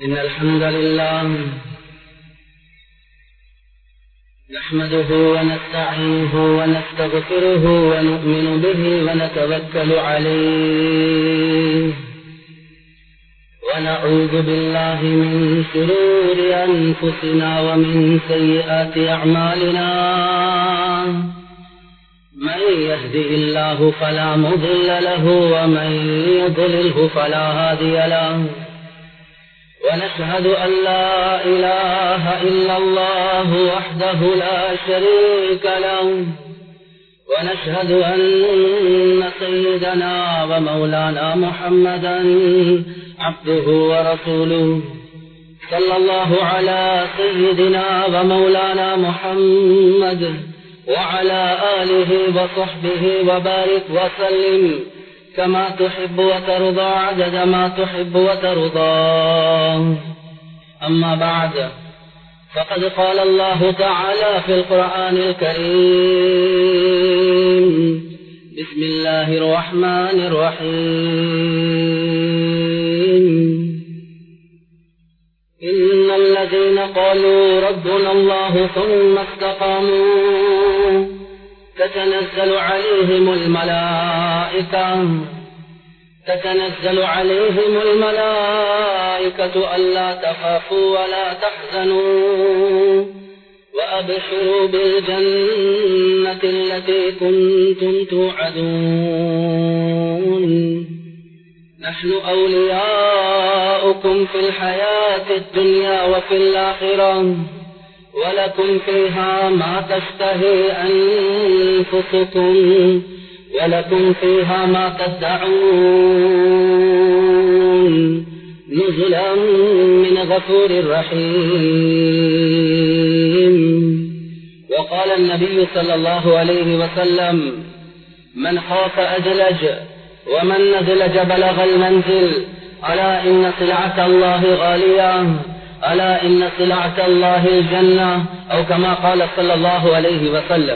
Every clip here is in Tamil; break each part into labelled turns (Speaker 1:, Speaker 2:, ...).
Speaker 1: إن الحمد لله نحمده ونستعينه ونستغفره ونؤمن به ونتوكل عليه ونعوذ بالله من شرور أنفسنا ومن سيئات أعمالنا من يهدئ الله فلا مضل له ومن يضلله فلا هادي له ونشهد أن لا إله إلا الله وحده لا شريك له ونشهد أن سيدنا ومولانا محمدا عبده ورسوله صلى الله على سيدنا ومولانا محمد وعلى آله وصحبه وبارك وسلم كما تحب وترضى عدد ما تحب وترضى أما بعد فقد قال الله تعالى في القرآن الكريم بسم الله الرحمن الرحيم إن الذين قالوا ربنا الله ثم استقاموا تتنزل عليهم الملائكة تتنزل عليهم الملائكة ألا تخافوا ولا تحزنوا وأبشروا بالجنة التي كنتم توعدون نحن أولياؤكم في الحياة الدنيا وفي الآخرة ولكم فيها ما تشتهي أنفسكم ولكم فيها ما تدعون نزلا من غفور رحيم وقال النبي صلى الله عليه وسلم من خاف أدلج ومن نزلج بلغ المنزل ألا إن سلعة الله غالية ألا إن سلعة الله الجنة أو كما قال صلى الله عليه وسلم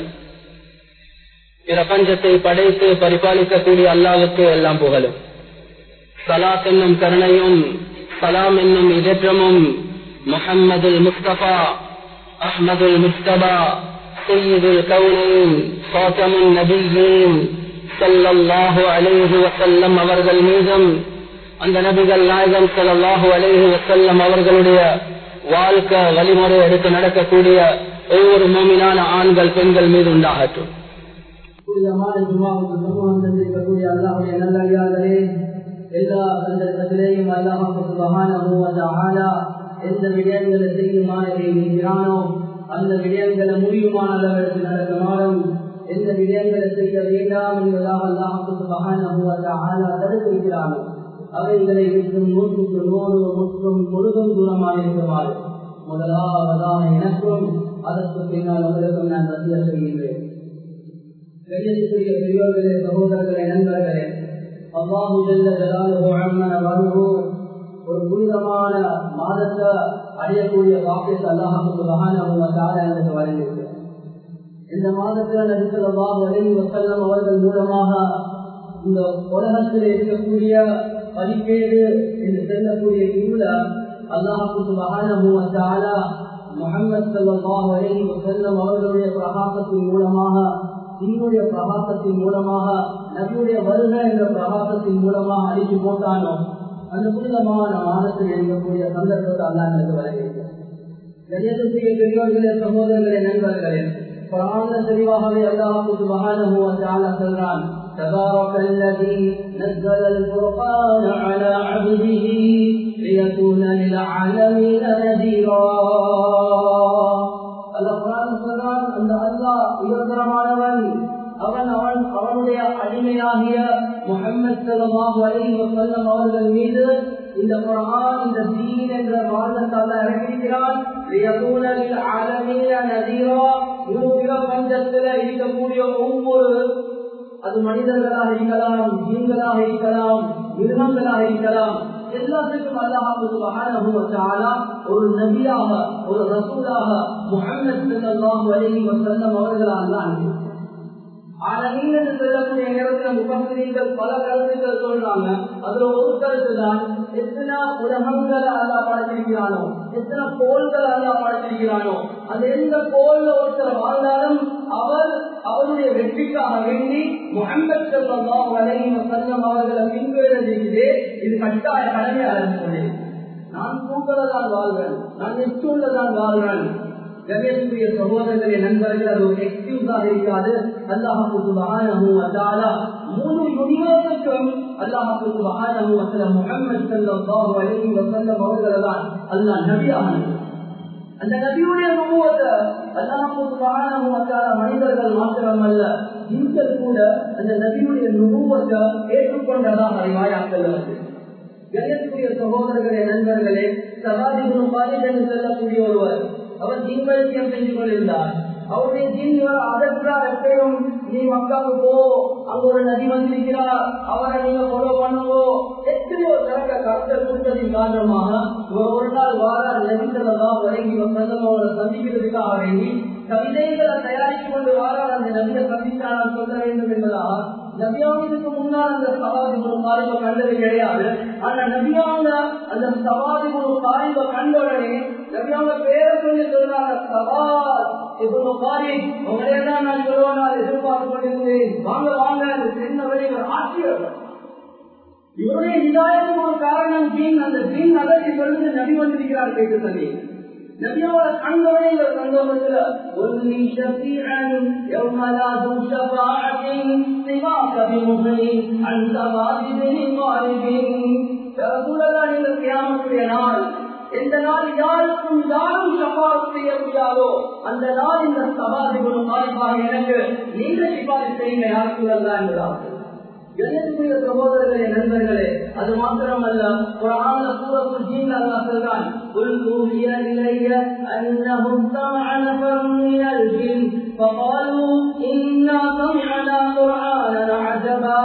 Speaker 1: பிரபஞ்சத்தை படைத்து பரிபாலிக்கக்கூடிய அல்லாவுக்கு எல்லாம் புகழும் சலாத் என்னும் கருணையும் சலாம் என்னும் இதற்றமும் முஹம்மதுல் முஸ்தபா அஹ்மதுல் முஸ்தபா சையீதுல் கவுனின் சாத்தமுன் நபியின் சல்லல்லாஹு அலைஹி வசல்லம் அவர்கள் மீதும் அந்த நபிகள் நாயகம் சல்லாஹூ அலைஹி வசல்லம் அவர்களுடைய வாழ்க்கை வழிமுறை எடுத்து நடக்கக்கூடிய ஒவ்வொரு மோமினான ஆண்கள் பெண்கள் மீது உண்டாகட்டும்
Speaker 2: புனிதமான ஜுமாவுக்கு சமூகம் தந்திருக்கக்கூடிய அல்லாஹுடைய நல்லடியார்களே எல்லா சந்தர்ப்பத்திலேயும் அல்லாஹான எந்த விடயங்களை செய்யுமாறு இருக்கிறானோ அந்த விடயங்களை முடியுமான அளவிற்கு நடக்குமாறும் எந்த விடயங்களை செய்ய வேண்டாம் என்பதாக அல்லாஹுக்கு மகான தடுத்திருக்கிறானோ அவைகளை விட்டும் நூற்றுக்கு நூறு முற்றும் முழுதும் தூரமாக இருக்குமாறு முதலாவதாக எனக்கும் அதற்கு பின்னால் அவர்களுக்கும் நான் வசிய செய்கின்றேன் கண்ணியத்துக்குரிய பெரியோர்களே சகோதரர்களே நண்பர்களே அவ்வாஹு ஜல்ல ஜலாலுஹு அம்மன வருஹு ஒரு புனிதமான மாதத்தை அடையக்கூடிய வாக்கியத்தை அல்லாஹு சுபஹானஹு வ தஆலா எனக்கு வழங்கியிருக்கிறார் இந்த மாதத்தில் நபி ஸல்லல்லாஹு அலைஹி வஸல்லம் அவர்கள் மூலமாக இந்த உலகத்தில் இருக்கக்கூடிய பதிப்பேடு என்று செல்லக்கூடிய இருள அல்லாஹு சுபஹானஹு வ தஆலா முஹம்மது ஸல்லல்லாஹு அலைஹி வஸல்லம் அவர்களுடைய பிரகாசத்தின் மூலமாக தீனுடைய பிரகாசத்தின் மூலமாக நபியுடைய வருகை என்ற பிரகாசத்தின் மூலமாக அழித்து போட்டானோ அந்த புனிதமான மாதத்தில் இருக்கக்கூடிய சந்தர்ப்பத்தை அல்லா எனக்கு வருகிறது கணியத்துக்குரிய பெரியவர்களே சகோதரர்களே நண்பர்களே குரான தெளிவாகவே அல்லாஹுக்கு மகானஹுவ சொல்றான் تبارك الذي نزل الفرقان على عبده ليكون للعالمين نذيرا அல்ல குரான் சொல்றான் அந்த அல்லாஹ் உயர்தரமானவன் அவன் அவன் அவனுடைய அடிமையாகிய முகமது சலமாக வசல்லம் அவர்கள் மீது இந்த குரான் இந்த தீன் என்ற மார்க்கத்தால் இறங்கியிருக்கிறான் பஞ்சத்தில் இருக்கக்கூடிய ஒவ்வொரு அது மனிதர்களாக இருக்கலாம் மீன்களாக இருக்கலாம் மிருகங்களாக இருக்கலாம் எல்லாத்துக்கும் அல்லாஹால ஒரு நபியாக ஒரு ரசூலாக முகமது ஸல்லல்லாஹு அலைஹி வஸல்லம் அவர்களால் தான் ஆனீன் என்று சொல்லக்கூடிய நேரத்தில் முகமதிகள் பல கருத்துக்கள் சொல்றாங்க அதுல ஒரு கருத்து தான் எத்தனை உலகங்களை அல்லா படைச்சிருக்கிறானோ எத்தனை கோள்கள் அல்லா படைச்சிருக்கிறானோ அது எந்த கோல்ல ஒருத்தர் வாழ்ந்தாலும் அவர் அவருடைய வெற்றிக்காக வேண்டி முகமது செல்லம் வலையும் செல்லம் அவர்களை பின்பற்றுகிறது இது கட்டாய கடமையாக இருக்கிறது நான் கூட்டல தான் வாழ்வேன் நான் நிச்சயம்ல தான் வாழ்வேன் கணேசுடைய சகோதரர்களே நண்பர்கள் அது ஒரு எக்ஸ்கியூஸாக இருக்காது அல்லாஹு சுபஹானஹு வ தஆலா முழு யுனிவர்ஸுக்கும் அல்லாஹு சுபஹானஹு வ தஆலா முஹம்மது ஸல்லல்லாஹு அலைஹி வஸல்லம் அவர்களை தான் அல்லாஹ் நபியாக அந்த நபியுடைய நுபுவத்தை அல்லாஹு சுபஹானஹு வ தஆலா மனிதர்கள் மாத்திரமல்ல ஜின்கள் கூட அந்த நபியுடைய நுபுவத்தை ஏற்றுக்கொண்டதாக அறிவாயாக்கள் வருது கணேசுடைய சகோதரர்களே நண்பர்களே சவாதிகுரு பாலித் என்று சொல்லக்கூடிய ஒருவர் அவர் ஜீன் வைத்தியம் செஞ்சு கொண்டிருந்தார் அவருடைய ஜீன் இவர் அதற்காக எப்பயும் நீ மக்காவுக்கு போ அங்க ஒரு நதி வந்திருக்கிறார் அவரை நீங்க ஃபாலோ பண்ணுவோ எத்தனையோ தரக்க கஷ்டம் கொடுத்ததின் காரணமாக இவர் ஒரு நாள் வார நபித்தலாம் வழங்கி பிரதமரை சந்திக்கிறதுக்காக வேண்டி கவிதைகளை தயாரித்துக் கொண்டு வாரார் அந்த நபியை சந்தித்தால் சொல்ல வேண்டும் என்பதாக நபியாவுக்கு முன்னால் அந்த சவாதி ஒரு காரியம் கண்டது கிடையாது ஆனா நபியாவுல அந்த சவாதி ஒரு காரியம் கண்டவுடனே நபியாவுல பேரை சொல்லி சொல்றாங்க சவால் இப்போ காரி உங்களே தான் நான் சொல்லுவேன் நான் எதிர்பார்த்து கொண்டிருந்தேன் வாங்க வாங்க அந்த சின்னவரை ஒரு ஆட்சியர் இவருடைய இதாயத்துக்கு ஒரு காரணம் ஜீன் அந்த ஜீன் நகரை சொல்லி நபி வந்திருக்கிறார் கேட்டு சொல்லி நபியோட கண்களே சந்தோஷத்துல ஒன்னி ஷஃபீஅன் யௌம லா து ஷஃபாஅத்தின் சிவாக பிமுஹ்லின் அன் சவாதிபின் மாலிபின் ரசூலல்லாஹ் இந்த கியாமத்துடைய நாள் எந்த நாள் யாருக்கும் யாரும் ஷஃபாத் செய்ய முடியாதோ அந்த நாள் இந்த சவாதிபுல் மாலிபாக எனக்கு நீங்க சிபாரிசு செய்யுங்க யாருக்கும் அல்ல என்பதாகும் கணேசனுடைய சகோதரர்களே நண்பர்களே அது மாத்திரமல்ல குரான்ல சூரத்துல் ஜீன் அல்லாஹ் சொல்றான் قل أوحي إلي أنه استمع نفر من الجن فقالوا إنا سمعنا قرآنا عجبا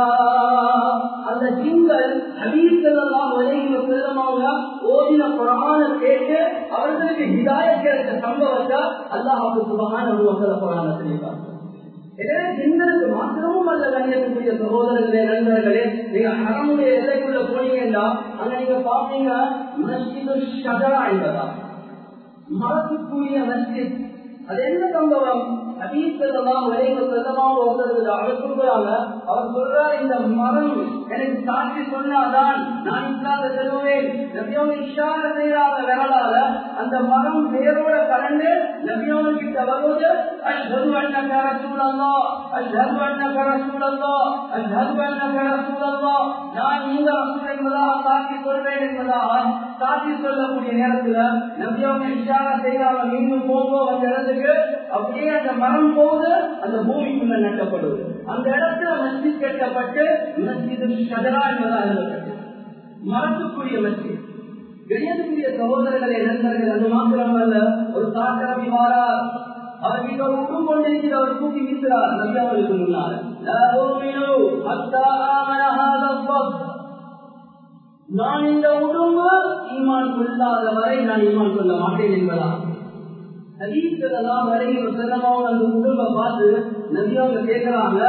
Speaker 2: அந்த ஜிங்கள் ஹபீஸ்கள் எல்லாம் வரையில் செல்லமாக ஓதின குரான கேட்டு அவர்களுக்கு ஹிதாயத் கிடைத்த சம்பவத்தை அல்லாஹ் சுபகான உருவங்களை குரான சொல்லியிருக்காங்க எனவே ஜிங்களுக்கு மாத்திரமும் அல்ல கண்ணியத்துக்குரிய சகோதரர்களே நண்பர்களே நீங்க ஹரமுடைய எல்லைக்குள்ள போனீங்கன்னா அங்க நீங்க பாப்பீங்க மஸ்ஜிது ஷஜரா என்பதா மரத்துக்குரிய மஸ்ஜித் அது என்ன சம்பவம் அதீசெல்லாம் விளைவு செல்லமாக ஒருத்தருக்கு அவர் சொல்றாங்க அவர் சொல்றார் இந்த மரம் எனக்கு சாட்சி சொன்னாதான் நான் இஸ்லாத செல்வேன் நபியோட இஷார செய்யாத விரலால அந்த மரம் வேரோட கலந்து நபியோட கிட்ட வருவது அஷ்ஹது அன்னக ரசூலல்லாஹ் அஷ்ஹது அன்னக ரசூலல்லாஹ் அஷ்ஹது அன்னக ரசூலல்லாஹ் நான் நீங்க ரசூல் என்பதாக சாட்சி சொல்வேன் என்பதாக சாட்சி சொல்லக்கூடிய நேரத்துல நபியோட இஷார செய்யாம மீண்டும் போங்கோ அந்த இடத்துக்கு அப்படியே அந்த மரம் போது அந்த பூமிக்குள்ள நட்டப்படுவது அந்த இடத்துல மஸ்ஜித் கட்டப்பட்டு மஸ்ஜிது ஷஜரா என்பதாக எழுதப்பட்டது மரத்துக்குரிய மஸ்ஜித் கணியத்துக்குரிய சகோதரர்களே நண்பர்கள் அது மாத்திரமல்ல ஒரு சாக்கரவி வாரார் அவர் கிட்ட உட்டும் கொண்டிருக்கிற அவர் தூக்கி வீசுறார் நபியாவளுக்கு முன்னால் நான் இந்த உடம்பு ஈமான் கொள்ளாத வரை நான் ஈமான் கொள்ள மாட்டேன் என்பதா ஹதீஸ்களெல்லாம் வரைக்கும் செல்லமாக அந்த குடும்ப பார்த்து நபியாவங்க கேட்கிறாங்க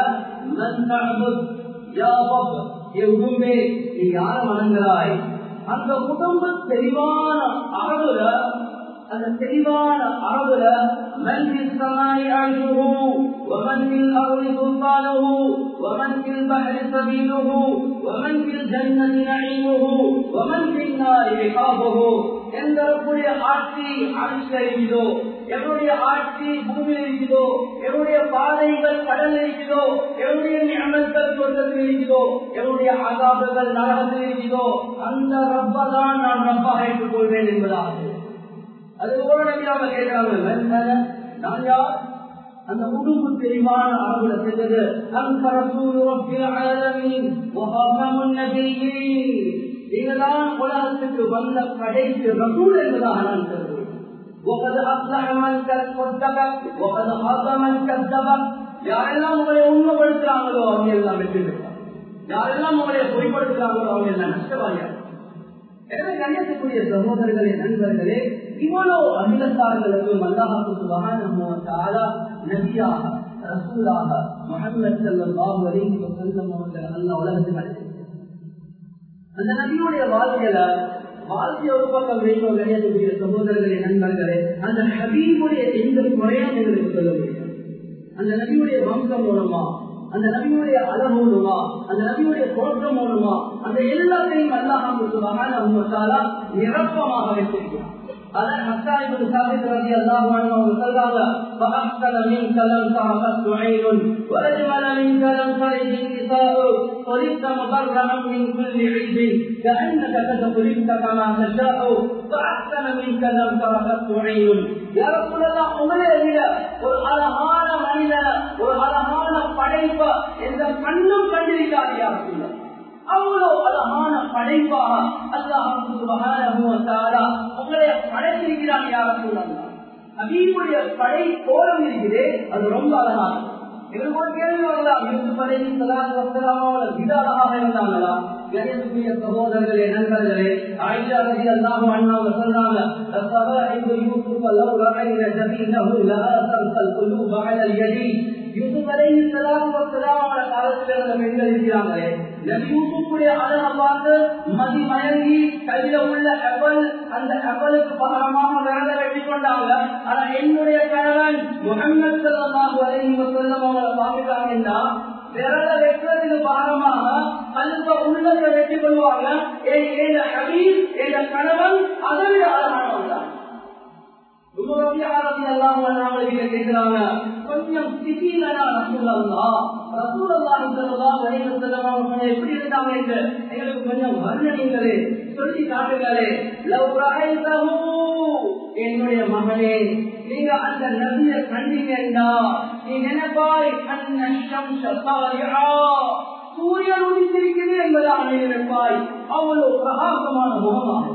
Speaker 2: உடும்பே நீ யார வணங்குறாய் அந்த குடும்ப தெளிவான அளவுல அந்த தெளிவான அளவுல من في السماء عرشه ومن في الأرض سلطانه ومن في البحر سبيله ومن في الجنة نعيمه ومن في النار عقابه எந்த ரப்புடைய ஆட்சி அரிசில இருக்குதோ எவருடைய ஆட்சி பூமியில் இருக்குதோ எவருடைய பாதைகள் கடல் இருக்குதோ எவருடைய நியமங்கள் சொர்க்கத்தில் இருக்குதோ எவருடைய ஆகாபங்கள் நரகத்தில் இருக்குதோ அந்த ரப்ப தான் நான் ரப்பாக ஏற்றுக்கொள்வேன் என்பதாக அது போல நம்பியாம கேட்கிறாங்க நான் யார் அந்த உடுப்பு தெளிவான அளவுல செஞ்சது அந்த ரசூல் ரப்பில் ஆலமீன் வஹாமன் நபியீன் நீங்கள்தான் உலகத்துக்கு வந்த கடைசி ரசூல் என்பதாக நான் சொல்கிறேன் وقد أفلح من صدق وقد خاب من كذب யாரெல்லாம் உங்களை உண்மைப்படுத்துறாங்களோ அவங்க எல்லாம் வெற்றி பெற்றார் யாரெல்லாம் உங்களை பொய்ப்படுத்துறாங்களோ அவங்க எல்லாம் நஷ்டவாதியா எனவே கண்ணியத்துக்குரிய சகோதரர்களே நண்பர்களே இவ்வளவு அகிலத்தார்களுக்கு மல்லாஹாக்கு சுபகான நபியாக ரசூலாக முகமது ஸல்லல்லாஹு அலைஹி வஸல்லம் அவர்கள் அல்லாஹ் உலகத்துக்கு அனுப்பியிருக்கிறார் அந்த நபியுடைய வாழ்க்கையில வாழ்க்கைய ஒரு பக்கம் வைக்க கிடையாது சகோதரர்களே நண்பர்களே அந்த ஹபீபுடைய எந்த குறையும் எங்களுக்கு சொல்ல முடியும் அந்த நபியுடைய வம்சம் மூலமா அந்த நபியுடைய அழகு மூலமா அந்த நபியுடைய தோற்றம் மூலமா அந்த எல்லாத்தையும் அல்லாஹ் நிரப்பமாக வைத்திருக்கிறார் அதான் மக்காய்பு சாபித் ரதி அல்லாஹ் அவங்க சொல்றாங்க فأحسن منك لم تعبد عين وأجمل منك لم تلد النساء خلقت مبرأ من كل عيب كأنك قد خلقت كما تشاء فأحسن منك لم تعبد عين يا رسول الله உங்களே விட ஒரு அழகான மனிதன் ஒரு அழகான படைப்ப எந்த கண்ணும் கண்டிருக்காது யார் சொல்லுங்க அவ்வளவு அழகான படைப்பாக அல்லாஹ் உங்களை படைத்திருக்கிறான் யார சொல்லலாம் அபீபுடைய படை கோலம் இருக்கிறே அது ரொம்ப அழகான இவருக்கு ஒரு கேள்வி வரலாம் யூசுப் அலி சலாத்து வசலாமாவோட மிக அழகாக இருந்தாங்களா கணேசனுடைய சகோதரர்களே நண்பர்களே ஆயிஷா ரதி அல்லாஹ் அண்ணாவை சொல்றாங்க رفائع يوسف لو رأينا جبينه لآثرت القلوب على اليدين யூசுப் அலைஹி ஸலாத்து வஸலாமோட காலத்துல இருந்த பெண்கள் இருக்கிறாங்களே நபி யூசுப்புடைய அழகை பார்த்து மதி மயங்கி கையில உள்ள அவல் அந்த அவலுக்கு பகரமாக விரத வெட்டி கொண்டாங்க ஆனா என்னுடைய கணவன் முகமது ஸல்லல்லாஹு அலைஹி வஸல்லம் அவங்களை பார்த்துட்டாங்கன்னா விரல வெட்டுறதுக்கு பாரமாக கல்வ உள்ளத்தை வெட்டி கொள்வாங்க ஏன் ஹபீப் என் கணவன் அதை விட அழகானவன் தான் கொஞ்சம் சிட்டியிலனா ரசூலல்லா ரசூலல்லா சொல்லலாம் எப்படி இருந்தாங்க என்று எங்களுக்கு கொஞ்சம் வர்ணனைகளே சொல்லி காட்டுங்களே என்னுடைய மகனே நீங்க அந்த நபிய கண்டீங்கன்னா நீ நினைப்பாய் அன்னம் சூரியன் உதித்திருக்கிறது என்பதாக நீ நினைப்பாய் அவ்வளவு பிரகாசமான முகமாகும்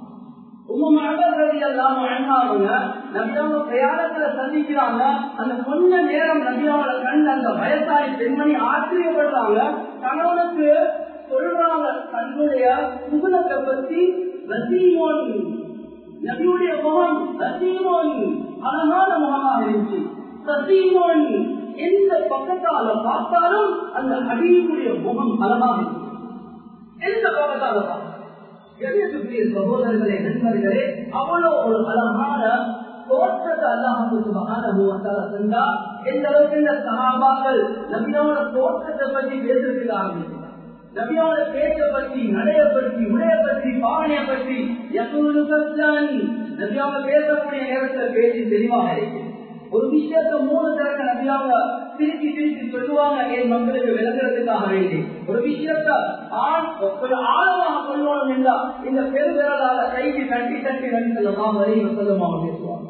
Speaker 2: பிரயாணத்துல சந்திக்கிறாங்க அந்த கொஞ்ச நேரம் நபியாவோட கண்டு அந்த வயசாளி பெண்மணி ஆச்சரியப்படுறாங்க கணவனுக்கு சொல்றாங்க தன்னுடைய புகழத்தை பத்தி ரசீமோன் நபியுடைய முகம் ரசீமோன் அழகான முகமாக இருந்துச்சு ரசீமோன் எந்த பக்கத்தால பார்த்தாலும் அந்த ஹபீபுடைய முகம் அழகாக இருந்துச்சு எந்த பக்கத்தால பார்த்தாலும் கணியத்துக்குரிய சகோதரர்களே நண்பர்களே அவ்வளவு ஒரு அழகான தோற்றத்தை அல்லாஹால சென்றா எந்த அளவுக்கு இந்த சகாபாக்கள் நபியோட தோற்றத்தை பற்றி பேசிருக்கிறார்கள் நபியோட பேச்ச பற்றி நடைய பற்றி உடைய பற்றி பாவனையை பற்றி நபியோட பேசக்கூடிய நேரத்தில் பேசி தெளிவாக இருக்கிறது ஒரு விஷயத்த மூணு தரக்க நபியாங்க திருப்பி திருப்பி சொல்லுவாங்க என் மக்களுக்கு விளங்குறதுக்காக வேண்டி ஒரு விஷயத்த ஆண் ஒரு ஆழமாக சொல்லணும் என்றா இந்த பெருவிரலால கைக்கு தட்டி தட்டி நடிக்கலாம் வரை சொல்லமாக பேசுவாங்க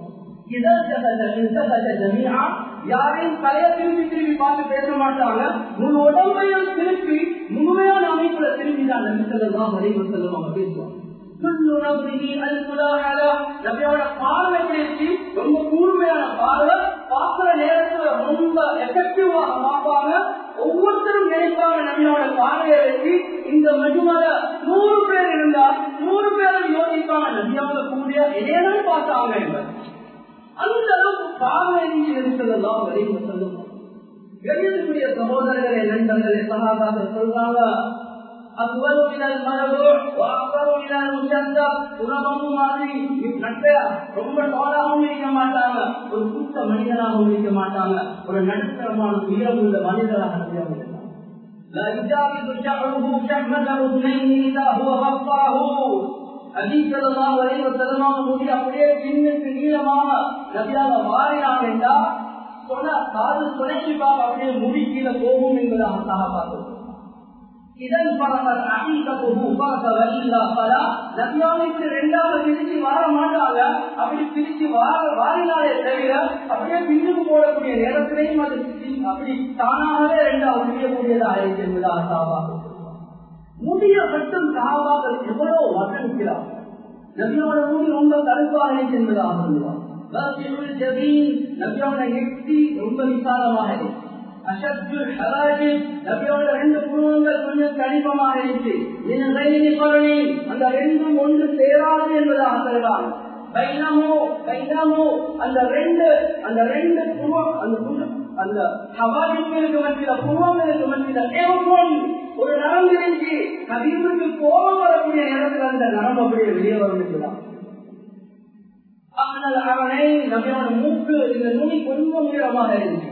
Speaker 2: யாரையும் தலைய திருப்பி திருப்பி பார்த்து பேச மாட்டாங்க முழு உடம்பையும் திருப்பி முழுமையான அமைப்புல திரும்பி தான் நபி சொல்லலாம் வரை சொல்லமாக பேசுவாங்க பார்வை பேசி ரொம்ப கூர்மையான பார்வை பார்க்கிற நேரத்துல ரொம்ப எஃபெக்டிவாக பார்ப்பாங்க ஒவ்வொருத்தரும் நினைப்பாங்க நபியோட பார்வையை வச்சு இந்த மஜுமல நூறு பேர் இருந்தா நூறு பேரும் யோசிப்பாங்க நபியோட கூடிய இடையதான் பார்த்தாங்க என்பது அந்த அளவுக்கு பார்வை சொல்லலாம் வரைவு சொல்லுவோம் கணியத்துக்குரிய சகோதரர்களே நண்பர்களே சகாபாக சொல்றாங்க أطول من المربوع وأكبر من المشدد உணவும் மாதிரி ரொம்ப தோலாகவும் இருக்க மாட்டாங்க ஒரு கூட்ட மனிதனாகவும் இருக்க மாட்டாங்க ஒரு நடுத்தரமான உயரம் உள்ள மனிதராக இருக்க لا يجاوز شعره شحمة أذنيه إذا هو غفاه அதிசலமாக வரைவ செல்லமாக முடி அப்படியே பின்னுக்கு நீளமாக நபியாக மாறினாங்க என்றா சொன்ன காது சுழற்சிப்பாக அப்படியே முடி கீழே போகும் என்பதாக சகாபாக்கள் இதன் பரவல் நபியாவுக்கு ரெண்டாவது பிரிச்சு வார மாட்டாங்க அப்படி பிரிச்சு வார வாரினாலே தவிர அப்படியே பின்னுக்கு போடக்கூடிய நேரத்திலையும் அது அப்படி தானாகவே ரெண்டாவது முடியக்கூடியதாக இருக்கு என்பதாக சாபாக முடிய மட்டும் சாபாக்கள் எவ்வளவு வர்ணிக்கிறார் நபியோட முடி ரொம்ப கருப்பாக இருக்கு என்பதாக சொல்லுவார் நபியோட எட்டி ரொம்ப விசாலமாக இருக்கு அசத்துல் ஹராஜின் நபியோட ரெண்டு குடும்பங்கள் கொஞ்சம் கடினமாக இருக்கு அந்த ரெண்டும் ஒன்று சேராது என்பதாக சொல்றாங்க பைனமோ பைனமோ அந்த ரெண்டு அந்த ரெண்டு குடும்பம் அந்த அந்த ஹவாஜிங்களுக்கு மத்தியில பூர்வங்களுக்கு மத்தியில ஏவம் ஒரு நரம்பு இருந்துச்சு ஹபீபுக்கு கோபம் வரக்கூடிய நேரத்தில் அந்த நரம்பு அப்படியே வெளியே வரணும் ஆனால் அவனை நம்மளோட மூக்கு இந்த நுனி கொஞ்சம் உயரமாக இருந்துச்சு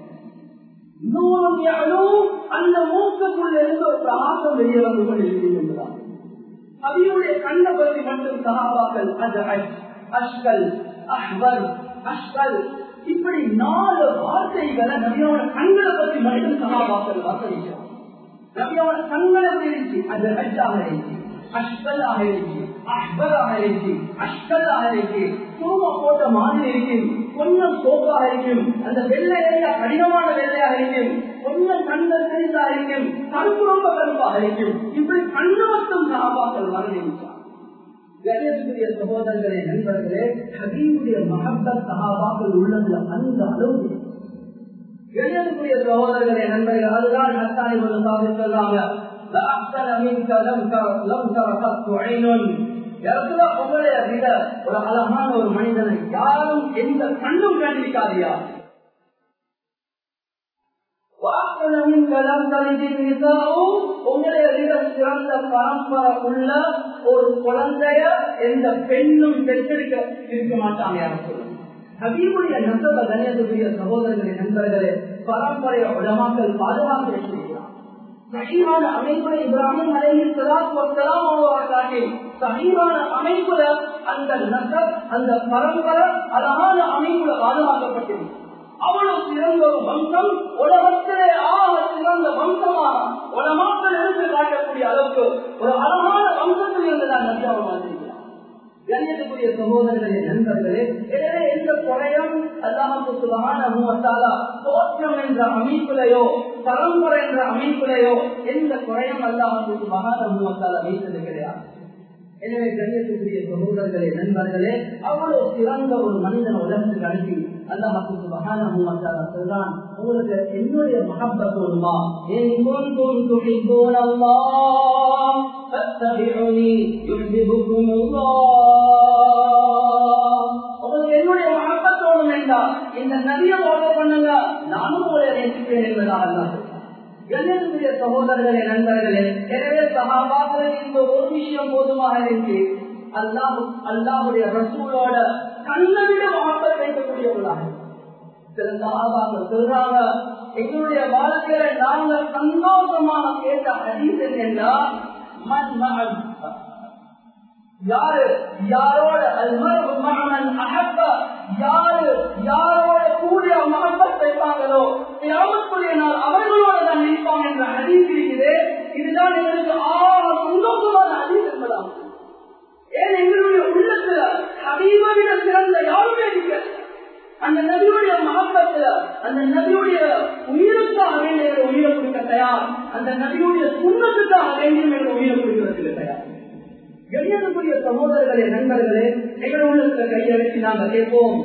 Speaker 2: அந்த மூக்குக்குள்ள இருந்து ஒரு பிரகாசம் வெளியே வந்து கொண்டிருக்கிறான் அபியுடைய கண்ணை பற்றி மட்டும் சகாபாக்கள் அஷ்கல் அஹ்பர் அஷ்கல் இப்படி நாலு வார்த்தைகளை நபியோட கண்களை பற்றி மட்டும் சகாபாக்கள் வாசலிக்கிறார் நபியோட கண்களை இருந்துச்சு அது அஜாக இருந்துச்சு அஷ்கலாக இருந்துச்சு அஹ்பராக இருந்துச்சு அஷ்கலாக இருந்துச்சு தூம போட்ட மாதிரி இருக்கும் கொஞ்சம் சோப்பாக இருக்கும் அந்த வெள்ளையா கடினமான வெள்ளையாக இருக்கும் கொஞ்சம் கண்கள் பெரிதாக இருக்கும் கருப்பு ரொம்ப கருப்பாக இருக்கும் இப்படி கண்ணு மட்டும் சகாபாக்கள் வரணிச்சார் கணேசுடைய சகோதரர்களே நண்பர்களே ஹபீபுடைய மகப்பத் சகாபாக்கள் உள்ளதுல அந்த அளவு கணேசுடைய சகோதரர்களே நண்பர்கள் அதுதான் நத்தாய் ஒரு சாதி சொல்றாங்க உங்களைய விட ஒரு அழகான ஒரு மனிதனை யாரும் எந்த கண்ணும் கண்டிருக்காதியா உங்களை விட சிறந்த பரம்பரை உள்ள ஒரு குழந்தைய எந்த பெண்ணும் பெற்றெடுக்க இருக்க மாட்டாங்க யாரும் சொல்லுங்க ஹபீபுடைய நசப கணேசனுடைய சகோதரர்களே நண்பர்களே பரம்பரைய உலமாக்கள் பாதுகாப்பு வச்சிருக்கிறார் சகிமான அமைப்புல இப்ராஹிம் அலைஹி ஸலாத்து வஸ்ஸலாம் அவர்களாகி சகிமான அமைப்புல அந்த நசப் அந்த பரம்பரை அழகான அமைப்புல பாதுகாக்கப்பட்டிருக்கு அவ்வளவு சிறந்த ஒரு வம்சம் உலகத்திலே ஆக சிறந்த வம்சமாக உலமாக்கள் எடுத்து காட்டக்கூடிய அளவுக்கு ஒரு அழகான வம்சத்தில் இருந்துதான் நம்பியாவமாக கண்ணியத்துக்குரிய சகோதரர்களே நண்பர்களே எனவே எந்த குறையும் அல்லாஹு சுபகான தோற்றம் என்ற அமைப்பிலையோ பரம்பரை என்ற அமைப்பிலையோ எந்த குறையும் அல்லாஹு சுபகான வைத்தது கிடையாது எனவே கண்ணியத்துக்குரிய சகோதரர்களே நண்பர்களே அவ்வளவு சிறந்த ஒரு மனிதன் உலகத்துக்கு அனுப்பி அல்லாஹு சுபகான சொல்றான் உங்களுக்கு என்னுடைய மகப்பத்தோடுமா எங்கும் துணிப்போன் அல்லா فاتبعوني يحببكم الله உங்களுக்கு என்னுடைய மகப்பத்தோடும் வேண்டாம் இந்த நதியை ஃபாலோ பண்ணுங்க நானும் உங்களை நேசிப்பேன் என்பதாக அல்லா கண்ணியத்துக்குரிய சகோதரர்களே நண்பர்களே எனவே சகாபாக்களை இந்த ஒரு விஷயம் போதுமாக இருக்கு அல்லாஹ் அல்லாஹுடைய ரசூலோட கண்ணை விட மகப்பத் வைக்கக்கூடியவர்களாக சில சகாபாக்கள் சொல்றாங்க எங்களுடைய வாழ்க்கையில நாங்க சந்தோஷமாக கேட்ட ஹதீஸ் என்னன்னா யாரு யாரோட அல்மன் அகப்ப யாரு யாரோட கூடிய மகப்பத் வைப்பாங்களோ கிராமத்துடைய நாள் அவர்களோட தான் நிற்பாங்க என்ற ஹதீஸ் இருக்குது இதுதான் எங்களுக்கு ஆக சந்தோஷமான ஹதீஸ் என்பதாம் ஏன் எங்களுடைய உள்ளத்துல ஹபீபை விட சிறந்த யாருமே இல்லை அந்த நபியுடைய மகப்பத்துல அந்த நபியுடைய உயிருக்காக வேண்டிய உயிரை கொடுக்க தயார் அந்த நபியுடைய சுண்ணத்துக்காக வேண்டும் என்ற உயிரை கொடுக்கிறதுக்கு தயார் கண்ணியத்துக்குரிய சகோதரர்களே நண்பர்களே எங்கள் உள்ளத்துல கையை வச்சு நாங்க கேட்போம்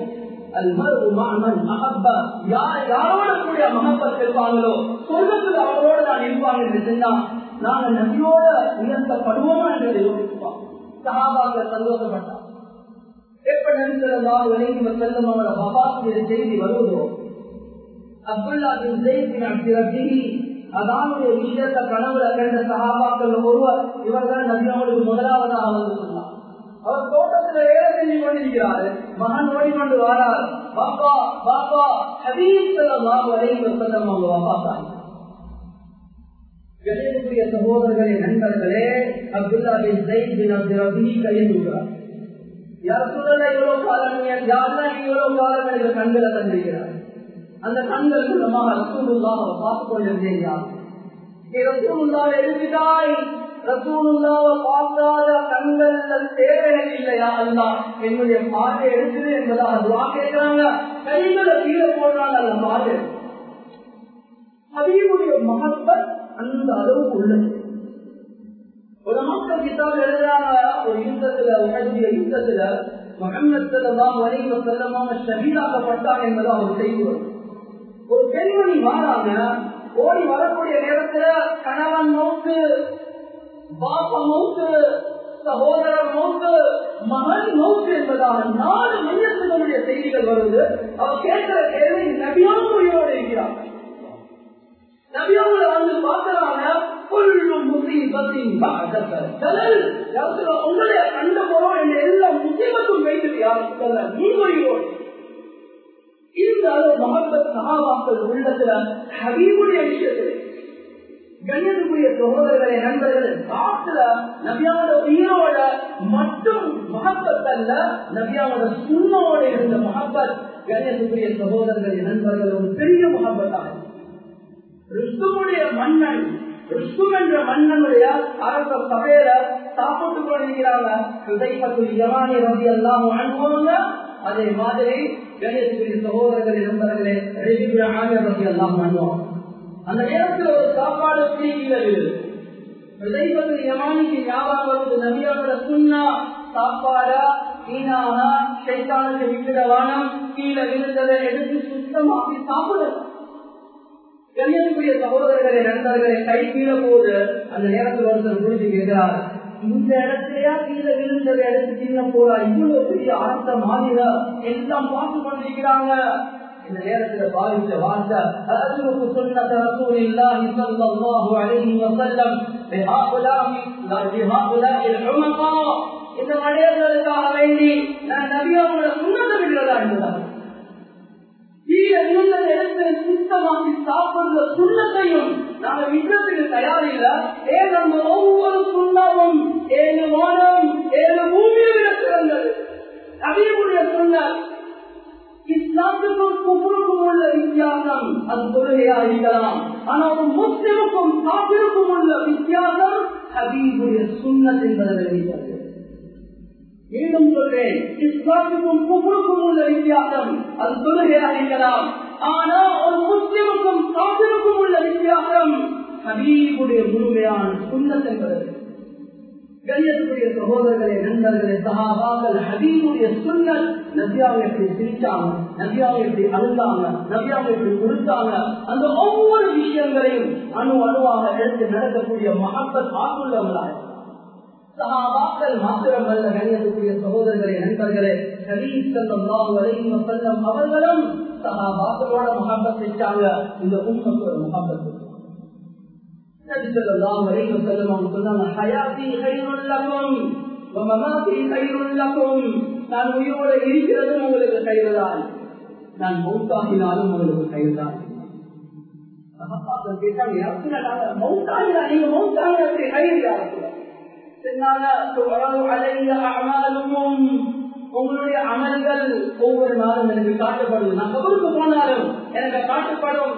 Speaker 2: யாரோட கூடிய மகப்பத் இருப்பாங்களோ சொர்க்கத்தில் அவரோட நான் இருப்பாங்க என்று சொன்னா நாங்க நபியோட உயர்த்தப்படுவோமா என்று யோசிப்போம் சகாபாக சந்தோஷப்பட்டார் எப்ப நபிசல்லாஹு அலைஹி வஸல்லம் அவரோட வஃபாத்துடைய செய்தி வருவதோ அப்துல்லா பின் ஸைத் பின் அப்து ரப்பிஹி அதானுடைய விஷயத்தை கனவுல கண்ட சஹாபாக்கள் ஒருவர் இவர்தான் நபி அவர்களுக்கு முதலாவதாக வந்து சொன்னார் அவர் தோட்டத்துல வேலை செஞ்சு கொண்டிருக்கிறாரு மகன் ஓடிக்கொண்டு வாரார் பாப்பா பாப்பா ஹபீப் ஸல்லல்லாஹு அலைஹி வஸல்லம் அவங்க வஃபாத்தாங்க கணேசனுடைய சகோதரர்களே நண்பர்களே அப்துல்லா பின் ஸைத் பின் அப்து ரப்பிஹி கையெழுத்துகிறார் யார் சொல்லல இவ்வளவு காலம் யாரெல்லாம் இவ்வளவு காலம் எனக்கு கண்களை தந்திருக்கிறார் அந்த கண்கள் மூலமாக ரசூலுல்லாஹ் பார்த்து கொண்டிருந்தேன் யார் ரசூலுல்லாவை எழுதிட்டாய் ரசூலுல்லாவை பார்க்காத கண்கள் தேவை இல்லையா அல்லா என்னுடைய பார்வை எடுக்குது என்பதாக துவா கேட்கிறாங்க கைகளை கீழே போடுறாங்க அந்த பார்வை ஹபீபுடைய மகப்பத் அந்த அளவுக்கு உள்ளது ஒரு மக்கள் கிட்டால் எழுதுறாங்க ஒரு யுத்தத்துல உடனுடைய யுத்தத்துல முகமது வரைவ செல்லமாக ஷஹீதாக்கப்பட்டார் என்பதை அவர் செய்வார் ஒரு பெண்மணி வாராங்க ஓடி வரக்கூடிய நேரத்துல கணவன் மௌத்து பாப்ப மௌத்து சகோதரர் மௌத்து மகன் மௌத்து என்பதாக நாலு மையத்தினுடைய செய்திகள் வருது அவர் கேட்கிற கேள்வி நபியோடு இருக்கிறாங்க நபியாவுல வந்து பார்க்கிறாங்க உங்களுடைய கண்ட போறோம் என்ற எல்லா முசீபத்தும் வைத்துட்டு யாரும் நீ மொழியோடு இந்த அளவு மகப்பத் சகாபாக்கள் உள்ளத்துல ஹபீபுடைய விஷயத்தில் கண்ணியத்துக்குரிய சகோதரர்களை நண்பர்கள் காட்டுல நபியாவோட உயிரோட மட்டும் மகப்பத் அல்ல நபியாவோட சுண்ணோட இருந்த மகப்பத் கண்ணியத்துக்குரிய சகோதரர்களை நண்பர்கள் ஒரு பெரிய மகப்பத்தாக ரிஷ்டுமுடைய மன்னன் ரிஷ்டும் என்ற மன்னனுடைய அரச சபையில சாப்பிட்டு கொண்டிருக்கிறாங்க ஹிருதைபத்துல் யமானி ரவி எல்லாம் வாழ்வோங்க அதே மாதிரி கணேசபுரி சகோதரர்களே நண்பர்களே ரெஜிபுர ஆமியர் ரவி எல்லாம் வாழ்வோம் அந்த நேரத்தில் ஒரு சாப்பாடு கீழே விழுது ஹிருதைபத்துல் யமானிக்கு ஞாபகம் வருது நபியோட சுண்ணா சாப்பாடா வீணாக சைத்தானுக்கு விட்டுட வானம் கீழே விழுந்ததை எடுத்து சுத்தமாக்கி சாப்பிடணும் கண்ணியத்துக்குரிய சகோதரர்களே நண்பர்களே கை கீழே போது அந்த நேரத்தில் ஒருத்தர் புரிஞ்சு கேட்கிறார் இந்த இடத்துலயா கீழே விழுந்ததை எடுத்து கீழே போறா இவ்வளவு பெரிய ஆர்த்த மாநில எல்லாம் பார்த்து கொண்டிருக்கிறாங்க இந்த நேரத்துல பாதித்த வார்த்தை அசுருக்கு சுன்னத ரசூலில்லாஹி ஸல்லல்லாஹு அலைஹி வஸல்லம் இந்த மடையர்களுக்காக வேண்டி நான் நபியாவோட சுண்ணத்தை விடுறதா என்பதாக கீழே விழுந்ததை எடுத்து சுத்தமாக்கி சாப்பிடுற சுண்ணத்தையும் நாங்க விடுறதுக்கு தயாரில்ல ஏன் நம்ம ஒவ்வொரு சுண்ணமும் ஏழு வானம் ஏழு பூமியை விட சிறந்தது நபியுடைய சுண்ணம் இஸ்லாத்துக்கும் குபுருக்கும் உள்ள வித்தியாசம் அது தொழுகையா இருக்கலாம் ஆனா ஒரு முஸ்லிமுக்கும் காப்பிற்கும் உள்ள வித்தியாசம் ஹபீபுடைய சுண்ணத் என்பதை இருக்கிறது மீண்டும் சொல்றேன் இஸ்லாத்துக்கும் குபுருக்கும் உள்ள வித்தியாசம் அது தொழுகையா இருக்கலாம் ஆனா ஒரு முஸ்லிமுக்கும் காப்பிற்கும் உள்ள வித்தியாசம் ஹபீபுடைய முழுமையான சுண்ணத் என்பது கண்ணியத்துக்குரிய சகோதரர்களே நண்பர்களே சகாபாக்கள் ஹபீபுடைய சுண்ணல் நபியாவை எப்படி சிரிச்சாங்க நபியாவை எப்படி அழுந்தாங்க நபியாவை எப்படி கொடுத்தாங்க அந்த ஒவ்வொரு விஷயங்களையும் அணு அணுவாக எடுத்து நடக்கக்கூடிய மகப்பத் ஆக்குள்ளவர்களாக சகாபாக்கள் மாத்திரமல்ல கண்ணியத்துக்குரிய சகோதரர்களே நண்பர்களே ஹபீப் சல்லாஹு அலைஹி வஸல்லம் அவர்களும் சகாபாக்களோட மகப்பத் வச்சாங்க இந்த உண்மத்தோட மகப்பத் நான் உயிரோட இருக்கிறதும் உங்களுக்கு கைதுதான் நான் மௌத்தாகினாலும் உங்களுக்கு கைதுதான் உங்களுடைய அமல்கள் ஒவ்வொரு நாளும் எனக்கு காட்டப்படும் நான் கபருக்கு போனாலும் எனக்கு காட்டப்படும்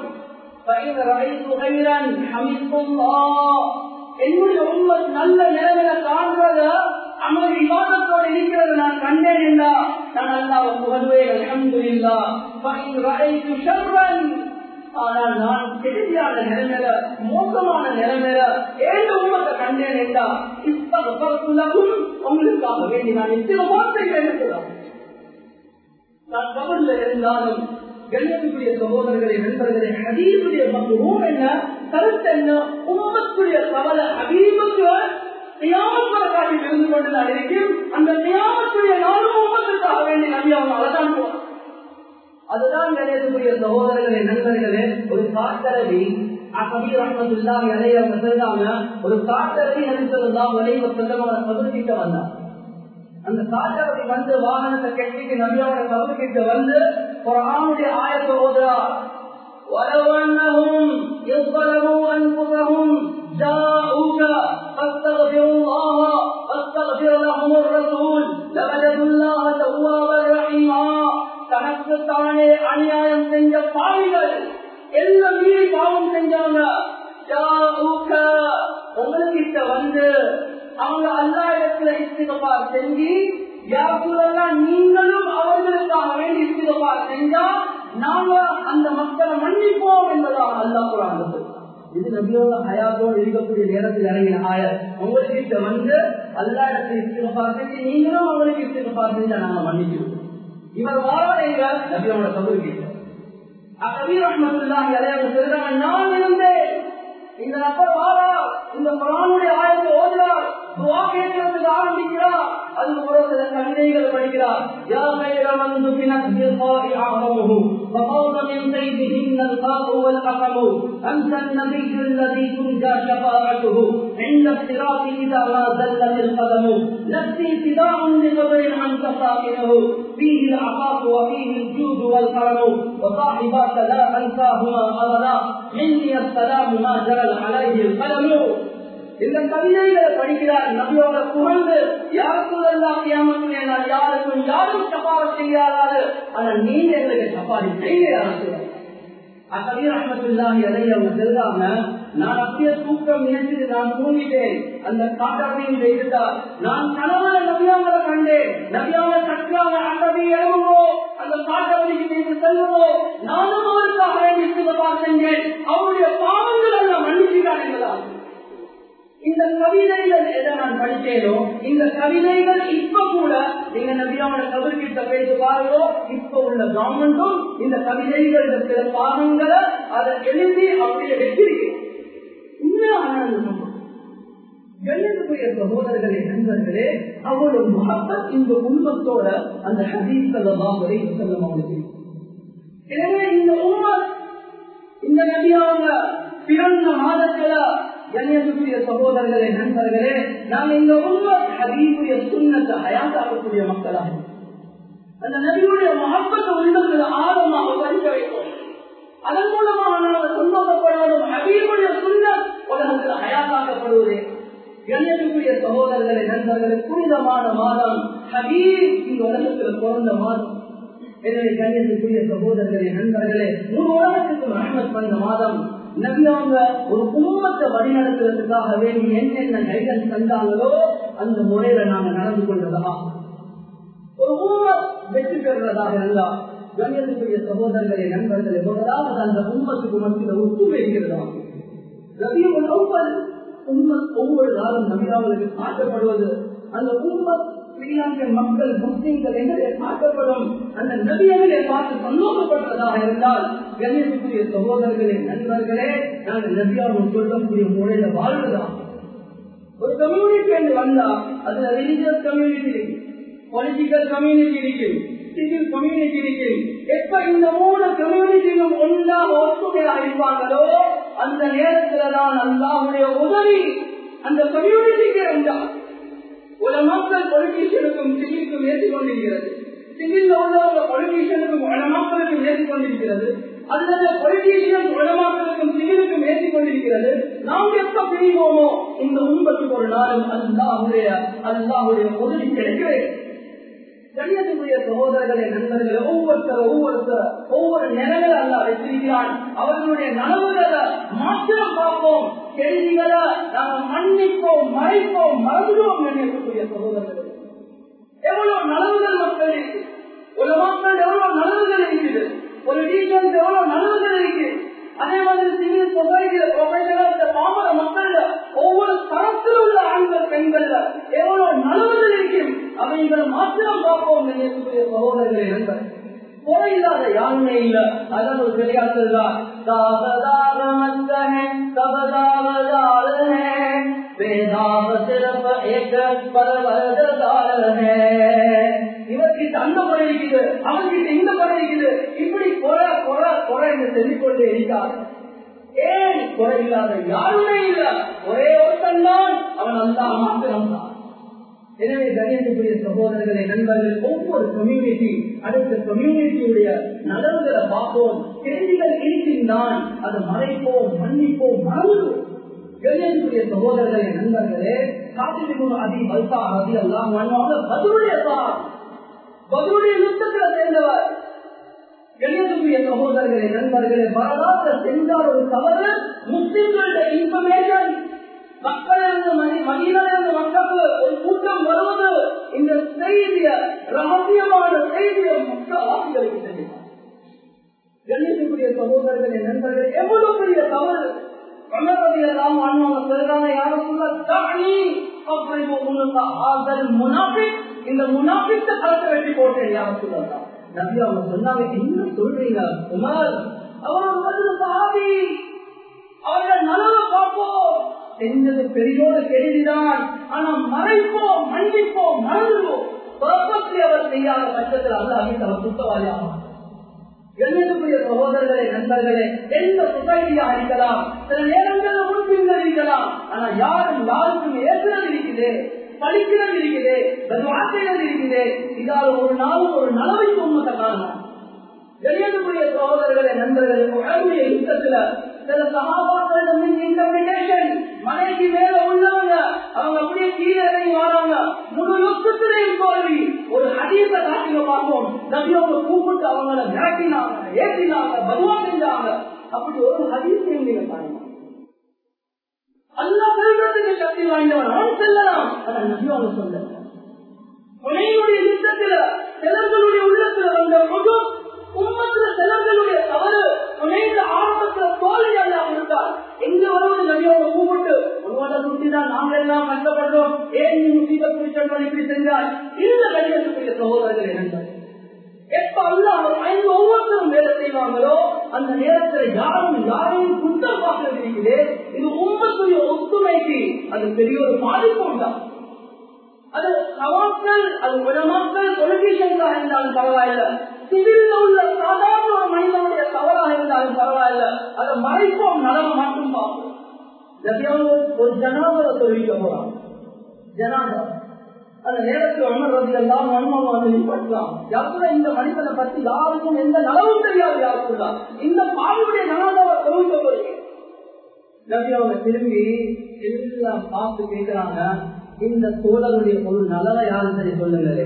Speaker 2: என்னுடைய உண்மை நல்ல நிலைமையில காண்றத அமல் விவாதத்தோடு இருக்கிறது நான் கண்டேன் என்றா நான் அல்லாஹ் புகழ்வேன் அல்ஹம்துலில்லா ஃபைன் ரஐது ஷர்ரன் ஆனால் நான் கெடுதியான நிலைமையில மோசமான நிலைமையில ஏழு உண்மத்தை கண்டேன் என்றா இஸ்தகத்துலகும் உங்களுக்காக வேண்டி நான் இத்தனை வார்த்தைகள் இருக்கிறோம் நான் கவர்ல இருந்தாலும் கண்ணியத்துக்குரிய சகோதரர்களை நண்பர்களே ஹபீபுடைய மக்குவம் என்ன கருத்து என்ன உம்மத்துடைய கவலை ஹபீபுக்கு நியாமக்காட்டில் இருந்து கொண்டு நான் இருக்கேன் அந்த நியாமத்துடைய நானும் உம்மத்துக்காக வேண்டி நம்பி அவங்க அழகான் போவான் அதுதான் கண்ணியத்துக்குரிய சகோதரர்களே நண்பர்களே ஒரு காட்டரவி அகபீர் அஹமதுல்லாஹி அலைஹி அவங்க சொல்றாங்க ஒரு காட்டரவி நபிசல்லாஹு அலைஹி வஸல்லம் அவரை கபர்கிட்ட வந்தார் அந்த காட்டரவி வந்து வாகனத்தை கட்டிட்டு நபியோட கபர்கிட்ட வந்து ஒரு ஆணுடைய ஆயத்தை ஓதுறார் ولو أنهم يظلموا أنفسهم جاءوك فاستغفروا الله واستغفر لهم الرسول لوجدوا الله توابا رحيما தனக்குத்தானே அநியாயம் செஞ்ச பாவிகள் எல்லாம் மீறி பாவம் செஞ்சாங்க உங்ககிட்ட வந்து அவங்க அல்லா இடத்துல இஸ்திகப்பா செஞ்சு யாருக்கெல்லாம் நீங்களும் அவர்களுக்காக வேண்டி இஸ்திகப்பா செஞ்சா நாங்க அந்த மக்களை மன்னிப்போம் என்பதாக அல்லா குரான் இது நபியோட ஹயாத்தோடு இருக்கக்கூடிய நேரத்தில் இறங்கின ஆயர் உங்ககிட்ட வந்து அல்லா இடத்துல இஸ்திகப்பா செஞ்சு நீங்களும் அவங்களுக்கு இஸ்திகப்பா செஞ்சா நாங்க மன்னிக்கிறோம் இவர் வாராங்க நபியோட சமூகிட்ட கபீர் அஹமதுல்லாஹி அலைஹி சொல்றாங்க நான் இருந்தேன் இந்த நபர் வாரா இந்த குரானுடைய ஆயத்தை ஓதுறார் துவா கேட்கறதுக்கு ஆரம்பிக்கிறார் அது ஒரு சில கவிதைகள் படிக்கிறார் யா கைர வந்து பினத்தில் சாரி ஆகமுகு وفوق من سيدهن القاء والقسم أنت النبي الذي ترجى شفاعته عند الصراط إذا ما زلت القدم نفسي فداء لقبر أنت ساكنه فيه العفاف وفيه الجود والكرم وصاحباك لا أنساهما أبدا مني السلام ما جرى عليه القلم இந்த கவிதைகளை படிக்கிறார் நபியோட புகழ்ந்து யாருக்கும் எல்லாம் ஏமாற்றுமே நான் யாருக்கும் யாரும் சப்பாறு செய்யாதாரு ஆனா நீங்க எங்களுக்கு சப்பாரி செய்ய யாரும் அக்கபீர் அஹமத்துல்லாஹி அலை அவங்க செல்லாம நான் அப்படியே தூக்கம் நினைச்சிட்டு நான் தூங்கிட்டேன் அந்த காட்டாமையும் செய்துட்டா நான் கணவன நபியாங்களை கண்டேன் நபியாவை கற்றாங்க அக்கபி எழுவோ அந்த காட்டாமைக்கு செய்து செல்லுவோ நானும் அவருக்காக வேண்டி சிவபா செஞ்சேன் அவருடைய பாவங்கள் எல்லாம் மன்னிச்சுட்டான் என்பதால் இந்த கவிதைகள் எதை நான் படிச்சேனோ இந்த கவிதைகள் இப்ப கூட நீங்க நபியாவோட கபர்கிட்ட பேசி பாருங்களோ இப்ப உள்ள கவர்மெண்டும் இந்த கவிதைகள் சில பாகங்களை அதை எழுதி அப்படியே வச்சிருக்கேன் உண்மையான கண்ணியத்துக்குரிய சகோதரர்களே நண்பர்களே அவ்வளவு மகப்பத் இந்த உண்மத்தோட அந்த ஹதீஸ்கள் எல்லாம் வரை செல்லும் அவனுக்கு எனவே இந்த உண்மத் இந்த நபியாவங்க பிறந்த மாதத்துல கண்ணியத்துக்குரிய சகோதரர்களே நண்பர்களே நாம் இந்த உண்மை ஹபீபுடைய சுண்ணத்தை அயாத்தாக்கக்கூடிய மக்களாக அந்த நபியுடைய மகப்பத்தை உள்ளத்தில் ஆழமாக படிக்க வைப்போம் அதன் மூலமாக நாங்கள் சந்தோஷப்படணும் ஹபீபுடைய சுண்ண உலகத்தில் அயாத்தாக்கப்படுவதே கண்ணியத்துக்குரிய சகோதரர்களே நண்பர்களே புனிதமான மாதம் ஹபீப் இந்த உலகத்தில் பிறந்த மாதம் எனவே கண்ணியத்துக்குரிய சகோதரர்களே நண்பர்களே நூறு உலகத்துக்கு ரஹமத் பண்ண மாதம் நபியாங்க ஒரு குடும்பத்தை வழிநடத்துறதுக்காக வேண்டி என்னென்ன கைகள் தந்தாங்களோ அந்த முறையில நாங்க நடந்து கொள்வதா ஒரு உண்மத் வெற்றி பெறுவதாக இருந்தா கண்ணியத்துக்குரிய சகோதரர்களே நண்பர்களே முதலாவது அந்த உண்மத்துக்கு மத்தியில் ஒத்துமை இருக்கிறதா ரபியுல் அவ்வல் உம்மத் ஒவ்வொரு நாளும் நபியாவுக்கு காட்டப்படுவது அந்த உம்மத் ஸ்ரீலங்கன் மக்கள் முஸ்லிம்கள் எங்களை காட்டப்படும் அந்த நபியங்களை பார்த்து சந்தோஷப்பட்டதாக இருந்தால் கண்ணியத்துக்குரிய சகோதரர்களே நண்பர்களே நாங்கள் நபியாவும் சொல்லக்கூடிய முறையில வாழ்வதா ஒரு கம்யூனிட்டி என்று வந்தா அதுல ரிலிஜியஸ் கம்யூனிட்டி இருக்கு பொலிட்டிக்கல் கம்யூனிட்டி இருக்கு சிவில் கம்யூனிட்டி இருக்கு எப்ப இந்த மூணு கம்யூனிட்டியும் ஒன்றாக ஒத்துமையாக இருப்பாங்களோ அந்த நேரத்துல தான் அல்லாவுடைய உதவி அந்த கம்யூனிட்டிக்கு உண்டா ஒரு மக்கள் பொலிட்டீஷியனுக்கும் சிவிலுக்கும் ஏற்றுக்கொண்டிருக்கிறது சிவில் உள்ளவங்க பொலிட்டீஷியனுக்கும் உலமாக்களுக்கும் ஏற்றுக்கொண்டிருக்கிறது அல்லது பொலிட்டீஷியன் உலமாக்களுக்கும் சிவிலுக்கும் ஏற்றுக்கொண்டிருக்கிறது நாம் எப்ப பிரிவோமோ இந்த உண்பத்துக்கு ஒரு நாளும் அல்லாஹுடைய அல்லாஹுடைய உதவி கிடைக்கவே கண்ணியத்துக்குரிய சகோதரர்களே நண்பர்களே ஒவ்வொருத்தர் ஒவ்வொருத்தர் ஒவ்வொரு நிலைகளை அல்ல வச்சிருக்கிறான் அவர்களுடைய நனவுகளை மாற்றம் பார்ப்போம் செய்திகளை நாங்கள் மன்னிப்போம் மறைப்போம் மறந்துடுவோம் கண்ணியத்துக்குரிய சகோதரர்களே எவ்வளவு நலவுகள் மக்கள் இருக்கு ஒரு மக்கள் எவ்வளவு நலவுகள் இருக்குது ஒரு டீச்சர்ஸ் எவ்வளவு நலவுகள் இருக்கு அதே மாதிரி சிவில் சொசைட்டியில ப்ரொஃபஷனல் பாமர மக்கள் ஒவ்வொரு தரத்தில் உள்ள ஆண்கள் பெண்கள் எவ்வளவு நலவுகள் இருக்கும் அவைகள் மாத்திரம் பார்ப்போம் நினைக்கக்கூடிய சகோதரர்களே நண்பர் குறையில்லாத யாருமே இல்ல அதான் ஒரு விளையாட்டு தான் தாவதாக மத்தனே தவதாவதால வேதாவ சிறப்ப ஏக பரவதால இவர்கிட்ட அந்த குறை இருக்குது அவர்கிட்ட இந்த குறை இருக்குது இப்படி குறை குறை குறை என்று சொல்லிக்கொண்டே இருக்கார் ஏன் குறை இல்லாத யாருமே இல்ல ஒரே ஒருத்தன் தான் அவன் அந்த மாத்திரம் தான் எனவே கணியத்துக்குரிய சகோதரர்களை நண்பர்கள் ஒவ்வொரு கம்யூனிட்டி அடுத்த கம்யூனிட்டியுடைய நலன்களை பார்ப்போம் செய்திகள் இருக்கின்றான் அதை மறைப்போம் மன்னிப்போம் மறந்துவோம் கணியத்துக்குரிய சகோதரர்களை நண்பர்களே காத்திரிக்கும் அதி பல்சா அதி எல்லாம் பதிலுடைய தான் பதிலுடைய யுத்தத்தில் சேர்ந்தவர் கணியத்துக்குரிய சகோதரர்களே நண்பர்களே வரலாற்று சென்றால் ஒரு தவறு முஸ்லிம்களுடைய இன்ஃபர்மேஷன் மக்களிருந்து மனிதனிருந்து மக்களுக்கு ஒரு கூட்டம் வருவது இந்த செய்திய ரகசியமான செய்தியை மக்கள் வாசிகளுக்கு தெரியும் கண்ணியத்துக்குரிய சகோதரர்களே நண்பர்கள் எவ்வளவு பெரிய தவறு இந்த முனாபித்த கலத்தை வெட்டி போட்டேன் யாரும் சொல்லலாம் நபி அவங்க சொன்னாங்க என்ன சொல்றீங்க உமர் அவர் வந்து சாதி அவர்கள் நலவை பார்ப்போம் செஞ்சது பெரியோட கேள்விதான் ஆனா மறைப்போம் மன்னிப்போம் மறந்துவோம் பர்பஸ்லி அவர் செய்யாத பட்சத்தில் அல்ல அப்படின்னு அவர் குத்தவாளியாகும் எழுதக்கூடிய சகோதரர்களே நண்பர்களே எந்த சொசைட்டியா இருக்கலாம் சில நேரங்களில் முன்பின்கள் இருக்கலாம் ஆனா யாரும் யாருக்கும் ஏற்கிறது இருக்குது படிக்கிறது இருக்குது வார்த்தைகள் இருக்குது இதால் ஒரு நாள் ஒரு நலவைக்கு உண்மத்தை காரணம் எழுதக்கூடிய சகோதரர்களே நண்பர்களே உடம்புடைய யுத்தத்துல சில சகாபாக்களிடம் இன்டர்பிரிட்டேஷன் மலைக்கு மேல உள்ளவங்க அவங்க அப்படியே கீழே இறங்கி வராங்க முழு யுத்தத்திலையும் தோல்வி ஒரு ஹதீச காட்டில பார்ப்போம் நபி அவங்க கூப்பிட்டு அவங்கள மிரட்டினாங்க ஏற்றினாங்க பதுவா செஞ்சாங்க அப்படி ஒரு ஹதீசையும் நீங்க பாருங்க அல்லா செல்வத்துக்கு சக்தி வாய்ந்தவன் அவன் செல்லலாம் ஆனா நபி அவங்க சொல்ல புனையுடைய யுத்தத்துல சிலர்களுடைய உள்ளத்துல வந்த முழு உம்மத்துல சிலர்களுடைய தவறு புனைந்த ஆரம்பத்துல தோல்வி அல்லா கொடுத்தார் எங்க வருவது நபியோட கூப்பிட்டு உன்னோட சுத்திதான் நாங்க எல்லாம் கஷ்டப்படுறோம் ஏன் நீ முசீபத் குறிச்சவர்கள் இப்படி செஞ்சால் இந்த கடிதத்துக்குரிய சகோதரர்கள் என்ன எப்ப அல்லா ஐந்து ஒவ்வொருத்தரும் வேலை செய்வாங்களோ அந்த நேரத்தில் யாரும் யாரையும் குற்றம் பார்க்கிறது இருக்குது இது உண்மைக்குரிய ஒத்துமைக்கு அது பெரிய ஒரு பாதிப்பு உண்டாகும் அது சவாக்கள் அது உலமாக்கள் பொலிட்டீஷியன்ஸாக இருந்தாலும் பரவாயில்ல சிவில் உள்ள சாதாரண ஒரு மனிதனுடைய தவறாக இருந்தாலும் பரவாயில்ல அதை மறைப்போம் நலவை மட்டும் பார்ப்போம் ஒரு ஜனாதரை தெரிவிக்க போறான் ஜனாதரம் அந்த நேரத்தில் அமர் ரவி எல்லாம் அனுபவம் வந்து பற்றலாம் யாருக்கும் இந்த மனிதனை பற்றி யாருக்கும் எந்த நலவும் தெரியாது யாருக்குதான் இந்த பாலுடைய ஜனாதாவை தெரிவிக்க போறீங்க நபி அவங்க திரும்பி எல்லாம் பார்த்து கேட்கிறாங்க இந்த தோழருடைய ஒரு நலவை யாரும் சரி சொல்லுங்களே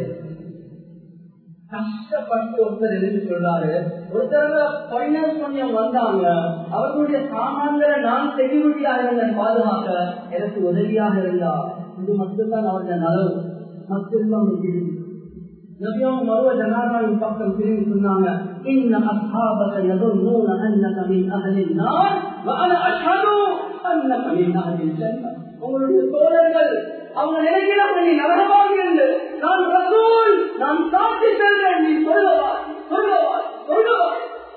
Speaker 2: கஷ்டப்பட்டு ஒருத்தர் எழுதி சொல்றாரு ஒருத்தர் பைனான்ஸ் பண்ணியம் வந்தாங்க அவர்களுடைய சாமான்களை நான் செக்யூரிட்டியாக இருந்தேன் பாதுகாக்க எனக்கு உதவியாக இருந்தா இது மட்டும்தான் அவருடைய நலவு மட்டும்தான் நபியும் மருவ ஜனாதாவின் பக்கம் திரும்பி சொன்னாங்க இன்ன அஸ்ஹாபக யதுன்னூன அன்னக மின் அஹலின் நார் வஅன அஷ்ஹது அன்னக மின் அஹலில் ஜன்னah உங்களுடைய தோழர்கள் அவங்க நினைக்கிறாங்க நீ நரகவாதி என்று நான் ரசூல் நான் சாட்சி செல்றேன் நீ சொல்லவா சொல்லவா சொல்லவா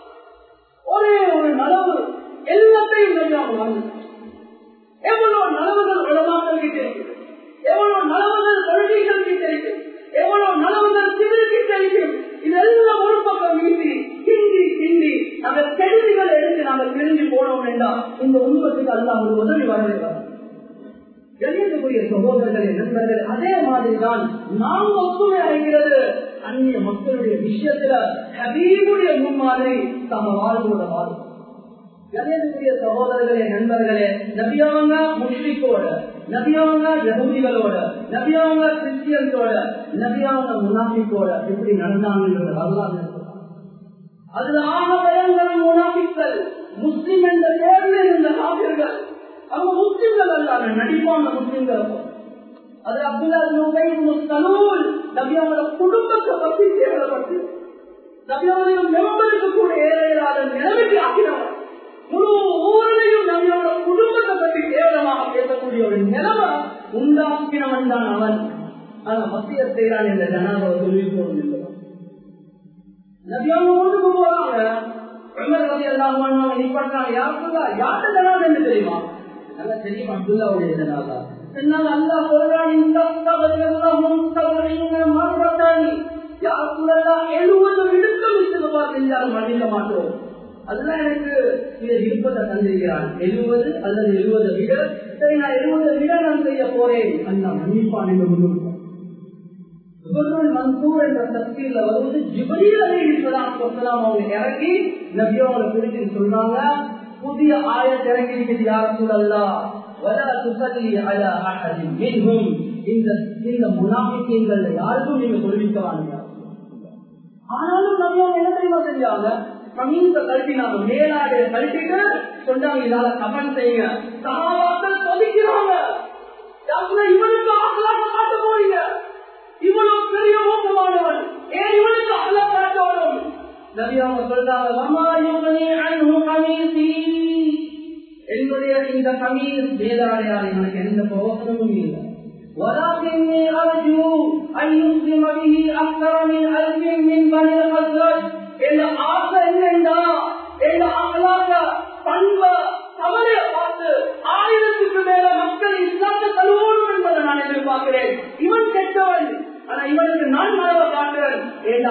Speaker 2: ஒரே ஒரு நலவு எல்லாத்தையும் தெரியாம எவ்வளவு நலவுகள் உலமாக்கள் கிட்ட இருக்கு எவ்வளவு நலவுகள் கொள்கைகள் கிட்ட இருக்கு எவ்வளவு நலவுகள் சிவில் கிட்ட இருக்கு இதெல்லாம் ஒரு பக்கம் மீட்டி கிண்டி கிண்டி நாங்கள் கெடுதிகள் எடுத்து நாங்கள் பிரிஞ்சு போனோம் என்றால் இந்த உண்மத்துக்கு அல்லாஹ் ஒரு உதவி வரவேற்கிறார் கணியத்துக்குரிய சகோதரர்களே நண்பர்கள் அதே மாதிரிதான் நாம் ஒத்துமை அடைகிறது அந்நிய மக்களுடைய விஷயத்துல ஹபீபுடைய முன்மாதிரி தம வாழ்வோட வாழ்வு கணியத்துக்குரிய சகோதரர்களே நண்பர்களே நபியாவங்க முஸ்லிக்கோட நபியாவங்க யகுதிகளோட நபியாவங்க கிறிஸ்டியன்ஸோட நபியாவங்க முனாஃபிக்கோட எப்படி நடந்தாங்கன்றது வரலாறு அதுல ஆக பயங்கர முனாஃபிக்கள் முஸ்லிம் என்ற பேரில் இருந்த காவியர்கள் அவங்க முஸ்லிம்கள் அல்ல நடிப்பான முஸ்லிம்கள் அது அப்துல்லா முஸ்தலூல் நபியாவோட குடும்பத்தை பற்றி கேவலப்பட்டு நபியாவுடைய மெம்பருக்கு கூட ஏழையில்லாத நிலைமைக்கு ஆக்கினவர் முழு ஊரிலையும் நபியோட குடும்பத்தை பற்றி கேவலமாக பேசக்கூடிய ஒரு நிலைமை உண்டாக்கினவன் தான் அவன் ஆனா மத்திய செய்கிறான் என்ற ஜனாதவ சொல்லி போகும் நபியாவும் ஒன்றுக்கு போறாங்க நிப்பாட்டாங்க யாருக்குள்ள யார்கிட்ட ஜனாதம் என்று தெரியுமா நல்லா தெரியும் அப்துல்லாவுடைய ஜனாதா என்னால் அல்லா சொல்றான் எழுபது விடுக்கம் இசைவா செஞ்சாலும் மன்னிக்க மாட்டோம் அதுதான் எனக்கு இதை விருப்பத்தை தந்திருக்கிறான் எழுபது அல்லது எழுபதை விட சரி நான் எழுபதை விட நான் செய்ய போறேன் அந்த மன்னிப்பான் என்று முன்னிருப்பான் மன்சூர் என்ற சக்தியில வருவது ஜிபரியில் இருப்பதான் சொல்லலாம் அவங்க இறக்கி நபியோட குறித்து சொல்றாங்க புதிய ஆயத் இறங்கியிருக்கிறது யார் சூழல்லா வல துசலி அல அஹதி மின்ஹும் இந்த இந்த முனாஃபிக்கீன்கள் யாருக்கும் நீங்க தொழிலிக்க வாங்க ஆனாலும் நபி அவங்க என்ன தெரியுமா செஞ்சாங்க கமீச கழட்டினாங்க மேலாடைய கழட்டிட்டு சொன்னாங்க இதால கபன் செய்யுங்க சகாபாக்கள் சொல்லிக்கிறாங்க இவனுக்கு ஆசலாக காட்ட போறீங்க இவ்வளவு பெரிய மோசமானவன் ஏன் இவனுக்கு அல்ல காட்ட வரும் நபியாங்க சொல்றாங்க என்னுடைய இந்த கமீஸ் வேதாளையால் எனக்கு எந்த பிரயோசனமும் இல்லை ولكني أرجو أن يسلم به أكثر من ألف من بني الخزرج என் ஆசை என்னண்டா என் அகலாக பண்ப கவலைய பார்த்து ஆயிரத்துக்கு மேல மக்கள்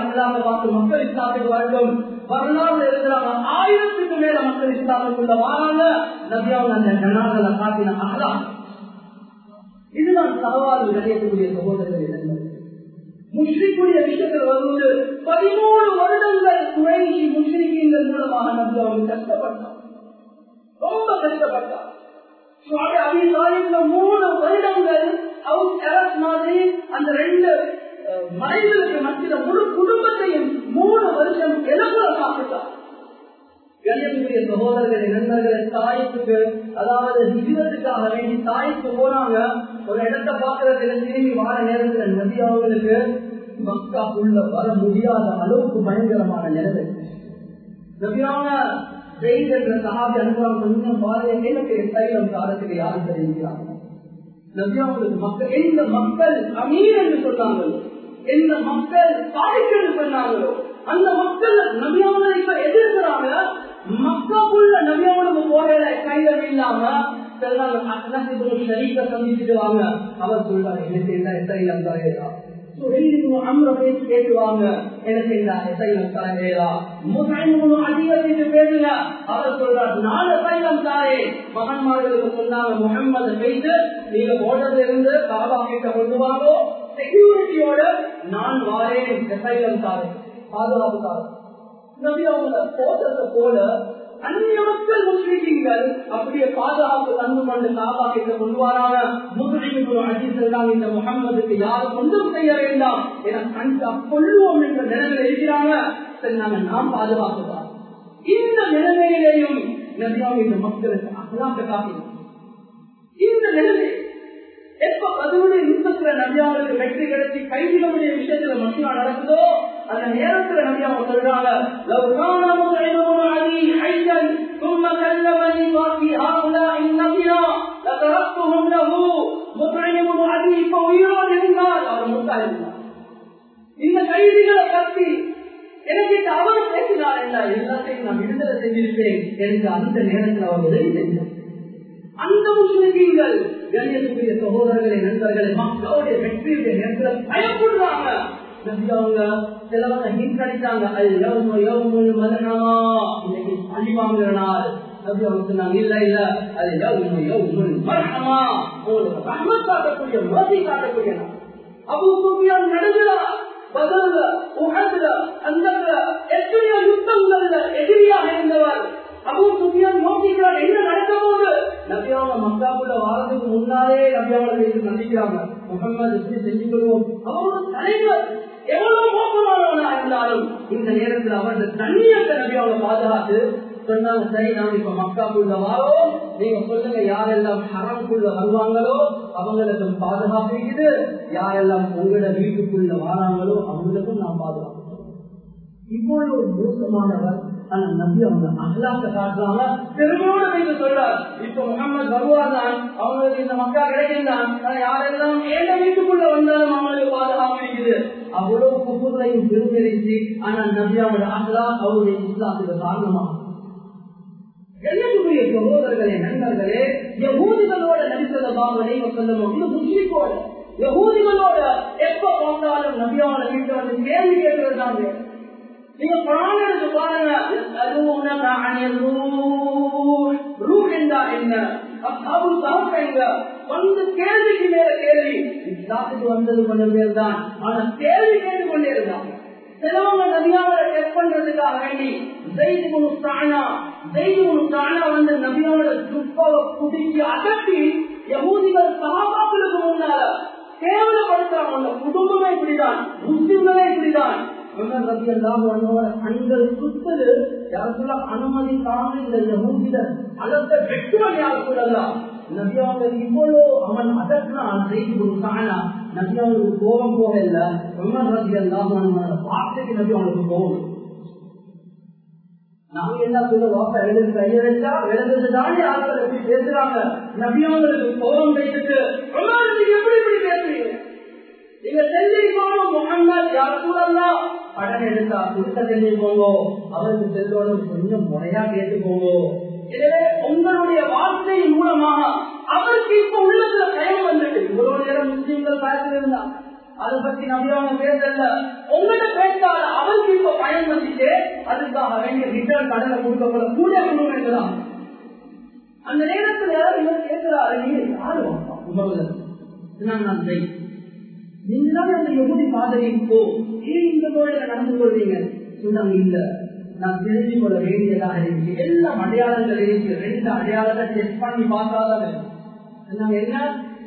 Speaker 2: அகலாக பார்த்து மக்கள் இஸ்லாத்துக்கு வரட்டும் வரலாறு எழுதுறாங்க ஆயிரத்துக்கு மேல மக்கள் இஸ்லாத்துக்குள்ள வராங்க நபியாவும் அந்த ஜனாதல காட்டின அகலா இதுதான் சவால் நிறையக்கூடிய சகோதரர்கள் முஸ்லிக்குரிய விஷயத்தில் வருவது பதிமூணு வருடங்கள் குறைஞ்சி முஸ்லிக்கிங்கள் மூலமாக நபி அவங்க கஷ்டப்பட்டார் ரொம்ப கஷ்டப்பட்டார் மூணு வருடங்கள் மாதிரி அந்த ரெண்டு மனைவிகளுக்கு மத்திய முழு குடும்பத்தையும் மூணு வருஷம் இலகுல சாப்பிட்டார் கணியக்கூடிய சகோதரர்களை நண்பர்களை தாய்க்கு அதாவது விகிதத்துக்காக வேண்டி தாய்க்கு போனாங்க ஒரு இடத்த பாக்குறதுல திரும்பி வார நேரத்தில் நதி அவங்களுக்கு மக்காக்குள்ள வர முடியாத அளவுக்கு பயங்கரமான நிலைமை நபியான ஜெயித் என்ற சகாபி அனுபவம் கொஞ்சம் பாதையை எனக்கு தைலம் காலத்துக்கு யாரும் தெரிவிக்கிறாங்க நபியாவுக்கு மக்கள் எந்த மக்கள் அமீர் என்று சொன்னாங்களோ எந்த மக்கள் தாய்க்கு என்று சொன்னாங்களோ அந்த மக்கள் நபியாவனை இப்ப எதிர்க்கிறாங்க மக்காக்குள்ள நபியாவனுக்கு போகல கைகள் இல்லாம சந்திச்சுட்டு வாங்க அவர் சொல்றாரு எனக்கு என்ன தைலம் தரையா கேட்டுவாங்க எனக்கு இந்த தைலம் தரையா அதிகத்துக்கு பேருங்க அவர் சொல்றார் நாலு தைலம் தாரே மகன்மார்களுக்கு சொன்னாங்க முகம்மது செய்து நீங்க ஓட்டத்துல இருந்து காபா கிட்ட கொண்டு வாங்கோ செக்யூரிட்டியோட நான் வாரேன் தைலம் தாரேன் பாதுகாப்பு தாரேன் நபி அவங்க போட்டத்தை போல அந்நிய மக்கள் முஸ்லிம்கள் அப்படியே பாதுகாப்பு தந்து கொண்டு காபா கிட்ட கொண்டு வராங்க முஸ்லிம்கள் அஜித்தான் இந்த முகம்மதுக்கு யாரும் ஒன்றும் செய்ய வேண்டாம் என கண்டா கொள்ளுவோம் என்ற நிலைமையில் இருக்கிறாங்க சரி நாங்க நாம் பாதுகாப்புதான் இந்த நிலைமையிலேயும் நபியாவும் இந்த மக்களுக்கு அகலாக்க காட்டினோம் இந்த நிலைமை எப்ப பதிவுடைய யுத்தத்துல நபியாவுக்கு வெற்றி கிடைச்சி கைதிகளுடைய விஷயத்துல மசூரா நடக்குதோ அந்த நேரத்துல நபியாவை சொல்றாங்க ثم كلمني في هؤلاء النبيا لتركتهم له مطعم عدي طويلا இருந்தால் அவர் முத்தாயிருந்தார் இந்த கைதிகளை பற்றி எனக்கு அவர் பேசினார் என்றால் எல்லாத்தையும் நான் விடுதலை செஞ்சிருப்பேன் எனக்கு அந்த நேரத்தில் அவர் உதவி செஞ்சார் அந்த முஸ்லிம்கள் கண்ணியத்துக்குரிய சகோதரர்களை நண்பர்களை மக்களுடைய வெற்றியுடைய நேரத்தில் பயப்படுறாங்க அவங்க சிலவங்க ஹிண்ட் அடித்தாங்க அது யவுமு யவுமுல் மதனமா இன்னைக்கு பழி வாங்குற நாள் அப்படி அவங்க சொன்னாங்க இல்ல இல்ல அது யவுமு யவுமுல் மர்ஹமா உங்களுக்கு ரஹ்மத் காட்டக்கூடிய மோதி காட்டக்கூடிய நாள் அபு சுஃபியான் நடுகிறார் பதில உகதுல அந்த எத்தனையோ யுத்தங்கள்ல எதிரியாக இருந்தவர் அபு சுஃபியான் யோசிக்கிறார் என்ன நடக்க போது நபியாவங்க மக்காக்குள்ள வாரத்துக்கு முன்னாலே நபியாவங்களை வைத்து சந்திக்கிறாங்க முகமது எப்படி செஞ்சு கொள்வோம் அவரோட தலைவர் எவ்வளவு மோசமானவனா இருந்தாலும் இந்த நேரத்தில் அவரது தண்ணியத்தை நபியாவங்களை பாதுகாத்து சொன்னாங்க சரி நாங்க இப்ப மக்காக்குள்ள வாரோம் நீங்க சொல்லுங்க யாரெல்லாம் ஹரம்குள்ள வருவாங்களோ அவங்களுக்கு பாதுகாப்பு இருக்குது யாரெல்லாம் உங்களோட வீட்டுக்குள்ள வராங்களோ அவங்களுக்கும் நான் பாதுகாப்பு இவ்வளவு மோசமானவர் ஆனா நபி அவங்க அகலாக்க காட்டுறாங்க பெருமையோட வைத்து சொல்றார் இப்ப முகமது வருவார்தான் அவங்களுக்கு இந்த மக்கா கிடைக்கின்றான் யாரெல்லாம் ஏழை வீட்டுக்குள்ள வந்தாலும் அவங்களுக்கு பாதுகாப்பு இருக்குது அவ்வளவு குப்புகளையும் பெருமைச்சு ஆனா நபி அவங்களோட அகலா அவருடைய இஸ்லாத்துக்கு காரணமாக என்னுடைய சகோதரர்களே நண்பர்களே யகூதிகளோட நடித்ததாக நீங்க சொல்லணும் இது முஸ்லிக்கோட யகூதிகளோட எப்ப பார்த்தாலும் நபியாவோட வீட்டை வந்து கேள்வி கேட்கறது தான் நீங்க குரான் எடுத்து பாருங்க ரூட் என்றா என்ன அசாபு சாப்பிடுங்க வந்து கேள்விக்கு மேல கேள்வி இஸ்லாத்துக்கு வந்தது கொஞ்சம் பேர் தான் ஆனா கேள்வி கேட்டு கொண்டே இருந்தாங்க சிலவங்க நபியாவை டெஸ்ட் பண்றதுக்காக வேண்டி ஜெயிது குணு தானா ஜெயிது குணு தானா வந்து நபியாவோட துப்பாவை குடிச்சு அகற்றி யகூதிகள் சகாபாக்களுக்கு முன்னால கேவலப்படுத்துறாங்க குடும்பமே இப்படிதான் முஸ்லிம்களே இப்படிதான் கண்கள் சுத்தது யாருக்குள்ள அனுமதி தாங்க இந்த யகூதிகள் அதற்கு வெட்டுவன் யாருக்குள்ளலாம் நபியாவுக்கு இவ்வளோ அவன் அதற்கான் செய்து கொடுத்தானா நபியாவுக்கு கோபம் போக இல்ல உமர் ரதி எல்லாம் வார்த்தைக்கு நபி அவனுக்கு கோபம் நாங்க என்ன சொல்ல வாப்பா எழுது கையெழுத்தா எழுதுறது தானே ஆட்கள் எப்படி பேசுறாங்க நபியாவுக்கு கோபம் வைத்துட்டு உமர் நீங்க எப்படி இப்படி பேசுறீங்க நீங்க தெரிஞ்சுக்கோங்க முகமது யார் சூழல்லாம் கடன் எடுத்தா கொடுத்த தெரிஞ்சுக்கோங்க அவருக்கு செல்வோடு கொஞ்சம் முறையா கேட்டுக்கோங்க எனவே உங்களுடைய வார்த்தையின் மூலமாக அவருக்கு இப்ப உள்ளத்துல பயம் வந்துட்டு இவ்வளவு நேரம் முஸ்லீம்கள் காய்ச்சல் இருந்தா அதை பத்தி நம்பியவங்க பேசல உங்கள்கிட்ட பேசாத அவருக்கு இப்ப பயன் வந்துட்டு அதுக்காக வேண்டிய ரிட்டர்ன் கடனை கொடுக்கப்பட கூட கொடுக்கலாம் அந்த நேரத்துல இவர் கேட்கிறாரு நீங்க யாரு உமர்ல நான் செய் நீங்க தான் அந்த யகுதி பாதையை போ ஏன் இந்த கோயில நடந்து கொள்வீங்க சொன்னாங்க இல்ல நான் தெரிஞ்சு கொள்ள வேண்டியதாக இருக்கு எல்லாம் அடையாளங்கள் இருக்கு ரெண்டு அடையாளத்தை டெஸ்ட் பண்ணி பார்க்காத சொன்னாங்க என்ன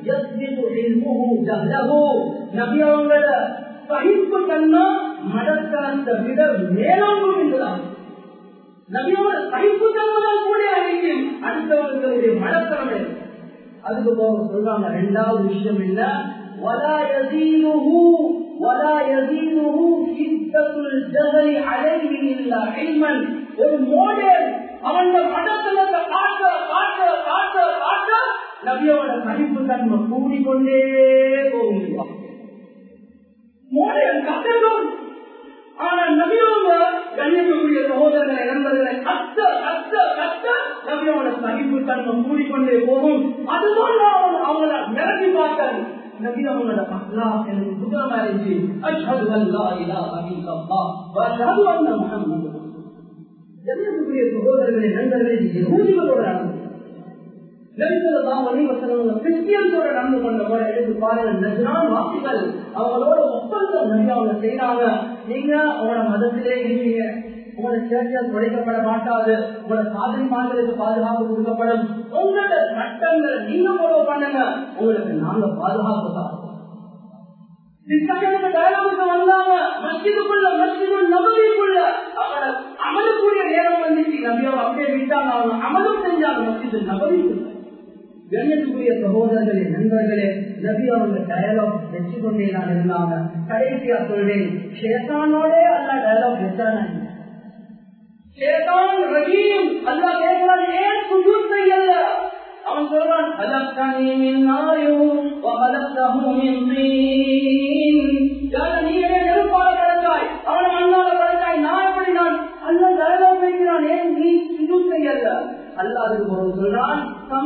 Speaker 2: நபியவங்கள சகிப்பு தன்னா மடத்தனத்தை விட மேலோங்கும் என்றுதான் நபியோட சகிப்பு தன்மைதான் கூட அழைக்கும் அடுத்தவர்களுடைய மடத்தனம் அதுக்கு போக சொல்றாங்க ரெண்டாவது விஷயம் என்ன ولا يزيده ولا يزيده شدة الجهل عليه إلا علما ஒரு மோடல் அவன் மடத்தனத்தை காட்ட காட்ட காட்ட காட்ட நபியோட சகிப்பு தன்மை கூடிக்கொண்டே போகும் மோடல் கட்டணும் ஆனா நபியோங்க கண்ணியக்கூடிய சகோதரர்களை நண்பர்களை கத்த கத்த கத்த நபியோட சகிப்பு தன்மை கூடிக்கொண்டே போகும் அதுதான் அவங்கள மிரட்டி பார்த்தாரு நபி அவங்களோட அல்லாஹ் எனக்கு புத்தகமா இருந்துச்சு அஷ்ஹது அல்லா இலாஹ இல்லல்லாஹ் வ அஷ்ஹது அன்ன முஹம்மது கண்ணியத்துக்குரிய சகோதரர்களை நண்பர்களை யகூதிகளோட நடந்து நபிசல்லாம் வலிவசனவங்க கிறிஸ்டியன்ஸோட நடந்து கொண்ட முறை எடுத்து பாருங்க நஜ்ரான் வாசிகள் அவங்களோட ஒப்பந்தம் நபி அவங்க செய்யறாங்க நீங்க உங்களோட மதத்திலே இருக்கீங்க உங்களோட சேர்ச்சியால் குறைக்கப்பட மாட்டாது உங்களோட சாதனை மாதங்களுக்கு பாதுகாப்பு கொடுக்கப்படும் உங்களோட சட்டங்களை நீங்க ஃபாலோ பண்ணுங்க உங்களுக்கு நாங்க பாதுகாப்பு தான் டிஸ்கஷனுக்கு டயலாகுக்கு வந்தாங்க மஸ்ஜிதுக்குள்ள மஸ்ஜிது நபவிக்குள்ள அவங்கள அமலக்கூடிய நேரம் வந்துச்சு நபி அவங்க அப்படியே விட்டாங்க அவங்க அமலும் செஞ்சாங்க மஸ்ஜிது நபவிக்குள்ள கண்ணியத்துக்குரிய சகோதரர்களே நண்பர்களே நபி அவங்க டயலாக் வச்சு கொண்டே தான் இருந்தாங்க கடைசியா சொல்றேன் ஷேத்தானோட அல்ல டயலாக் வச்சான ஷேதான் ரஹீம் அல்லா கேட்கிறான் ஏன் சுஜூத் செய்யல அவன் சொல்றான் خلقتني من نار وخلقته من طين நீ நெருப்பால படைத்தாய் அவனை மண்ணால படைத்தாய் நான் எப்படி நான் அல்ல டயலாக் வைக்கிறான் ஏன் நீ சுஜூத் செய்யல அல்லாது சொல்றான்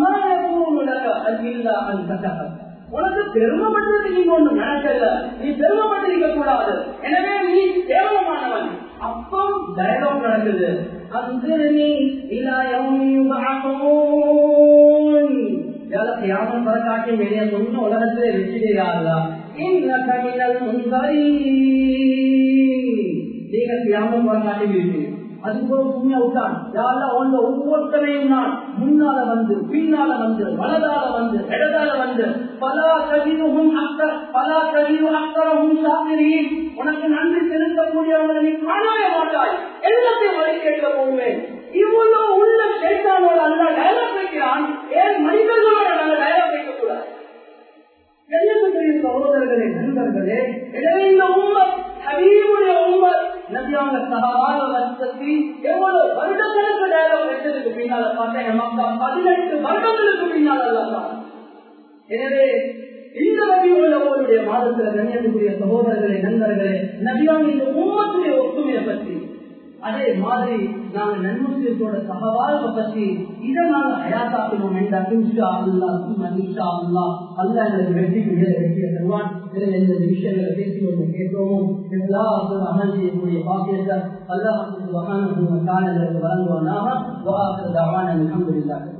Speaker 2: உனக்கு பெருமைப்பட்டது நீங்க ஒண்ணு நடக்கல நீ பெருமைப்பட்டிருக்க கூடாது எனவே நீ கேவலமானவன் அப்போ டயலாக் நடக்குது அந்திரணி யாமன் வரக்காட்டி வெளியே சொன்ன உலகத்திலே வெற்றிடையாதா இந்த கவிழல் முன்வரி நீங்க கியாமன் வரக்காட்டி வீழ்த்தீங்க அதுக்கு உண்மையா விட்டான் யாரெல்லாம் உங்க ஒவ்வொருத்தரையும் நான் முன்னால வந்து பின்னால வந்து வலதால வந்து இடதால வந்து பல கவிதும் அக்கர் பல கவிது அக்கரமும் சாப்பிடுறீன் உனக்கு நன்றி செலுத்தக்கூடியவங்களை நீ காணவே மாட்டாய் எல்லாத்தையும் வழி கேட்க போவேன் இவ்வளவு உள்ள சேத்தானோட அல்ல டயலாக் வைக்கிறான் ஏன் மனிதர்களோட நாங்கள் டயலாக் வைக்க கூடாது கண்ணியத்துக்குரிய சகோதரர்களே நண்பர்களே எனவே இந்த உண்மை ஹபீபுடைய உண்மை நபியாங்க சகால வருஷத்தில் எவ்வளவு வருடங்களுக்கு டயலாக் வச்சதுக்கு பின்னால பார்த்தா என் மக்கா பதினெட்டு வருடங்களுக்கு பின்னால் அல்ல எனவே இந்த நபியுள்ளவர்களுடைய மாதத்துல கண்ணியத்துக்குரிய சகோதரர்களே நண்பர்களே நபியாங்க இந்த உண்மத்துடைய ஒற்றுமையை பற்றி அதே மாதிரி நாங்க நன்முஸ்லிமோட சகவாழ்வை பற்றி இதை நாங்க ஹயாத்தாக்கணும் என்றால் இன்ஷா அல்லா சும்மா இன்ஷா அல்லா அல்லா எங்களுக்கு வெற்றிக்கு மேல வெற்றியை தருவான் இதில் எந்த விஷயங்களை பேசி ஒன்று கேட்டோமோ எல்லா அமல் செய்யக்கூடிய பாக்கியத்தை அல்லாஹ் காலங்களுக்கு வழங்குவானாக الحمد لله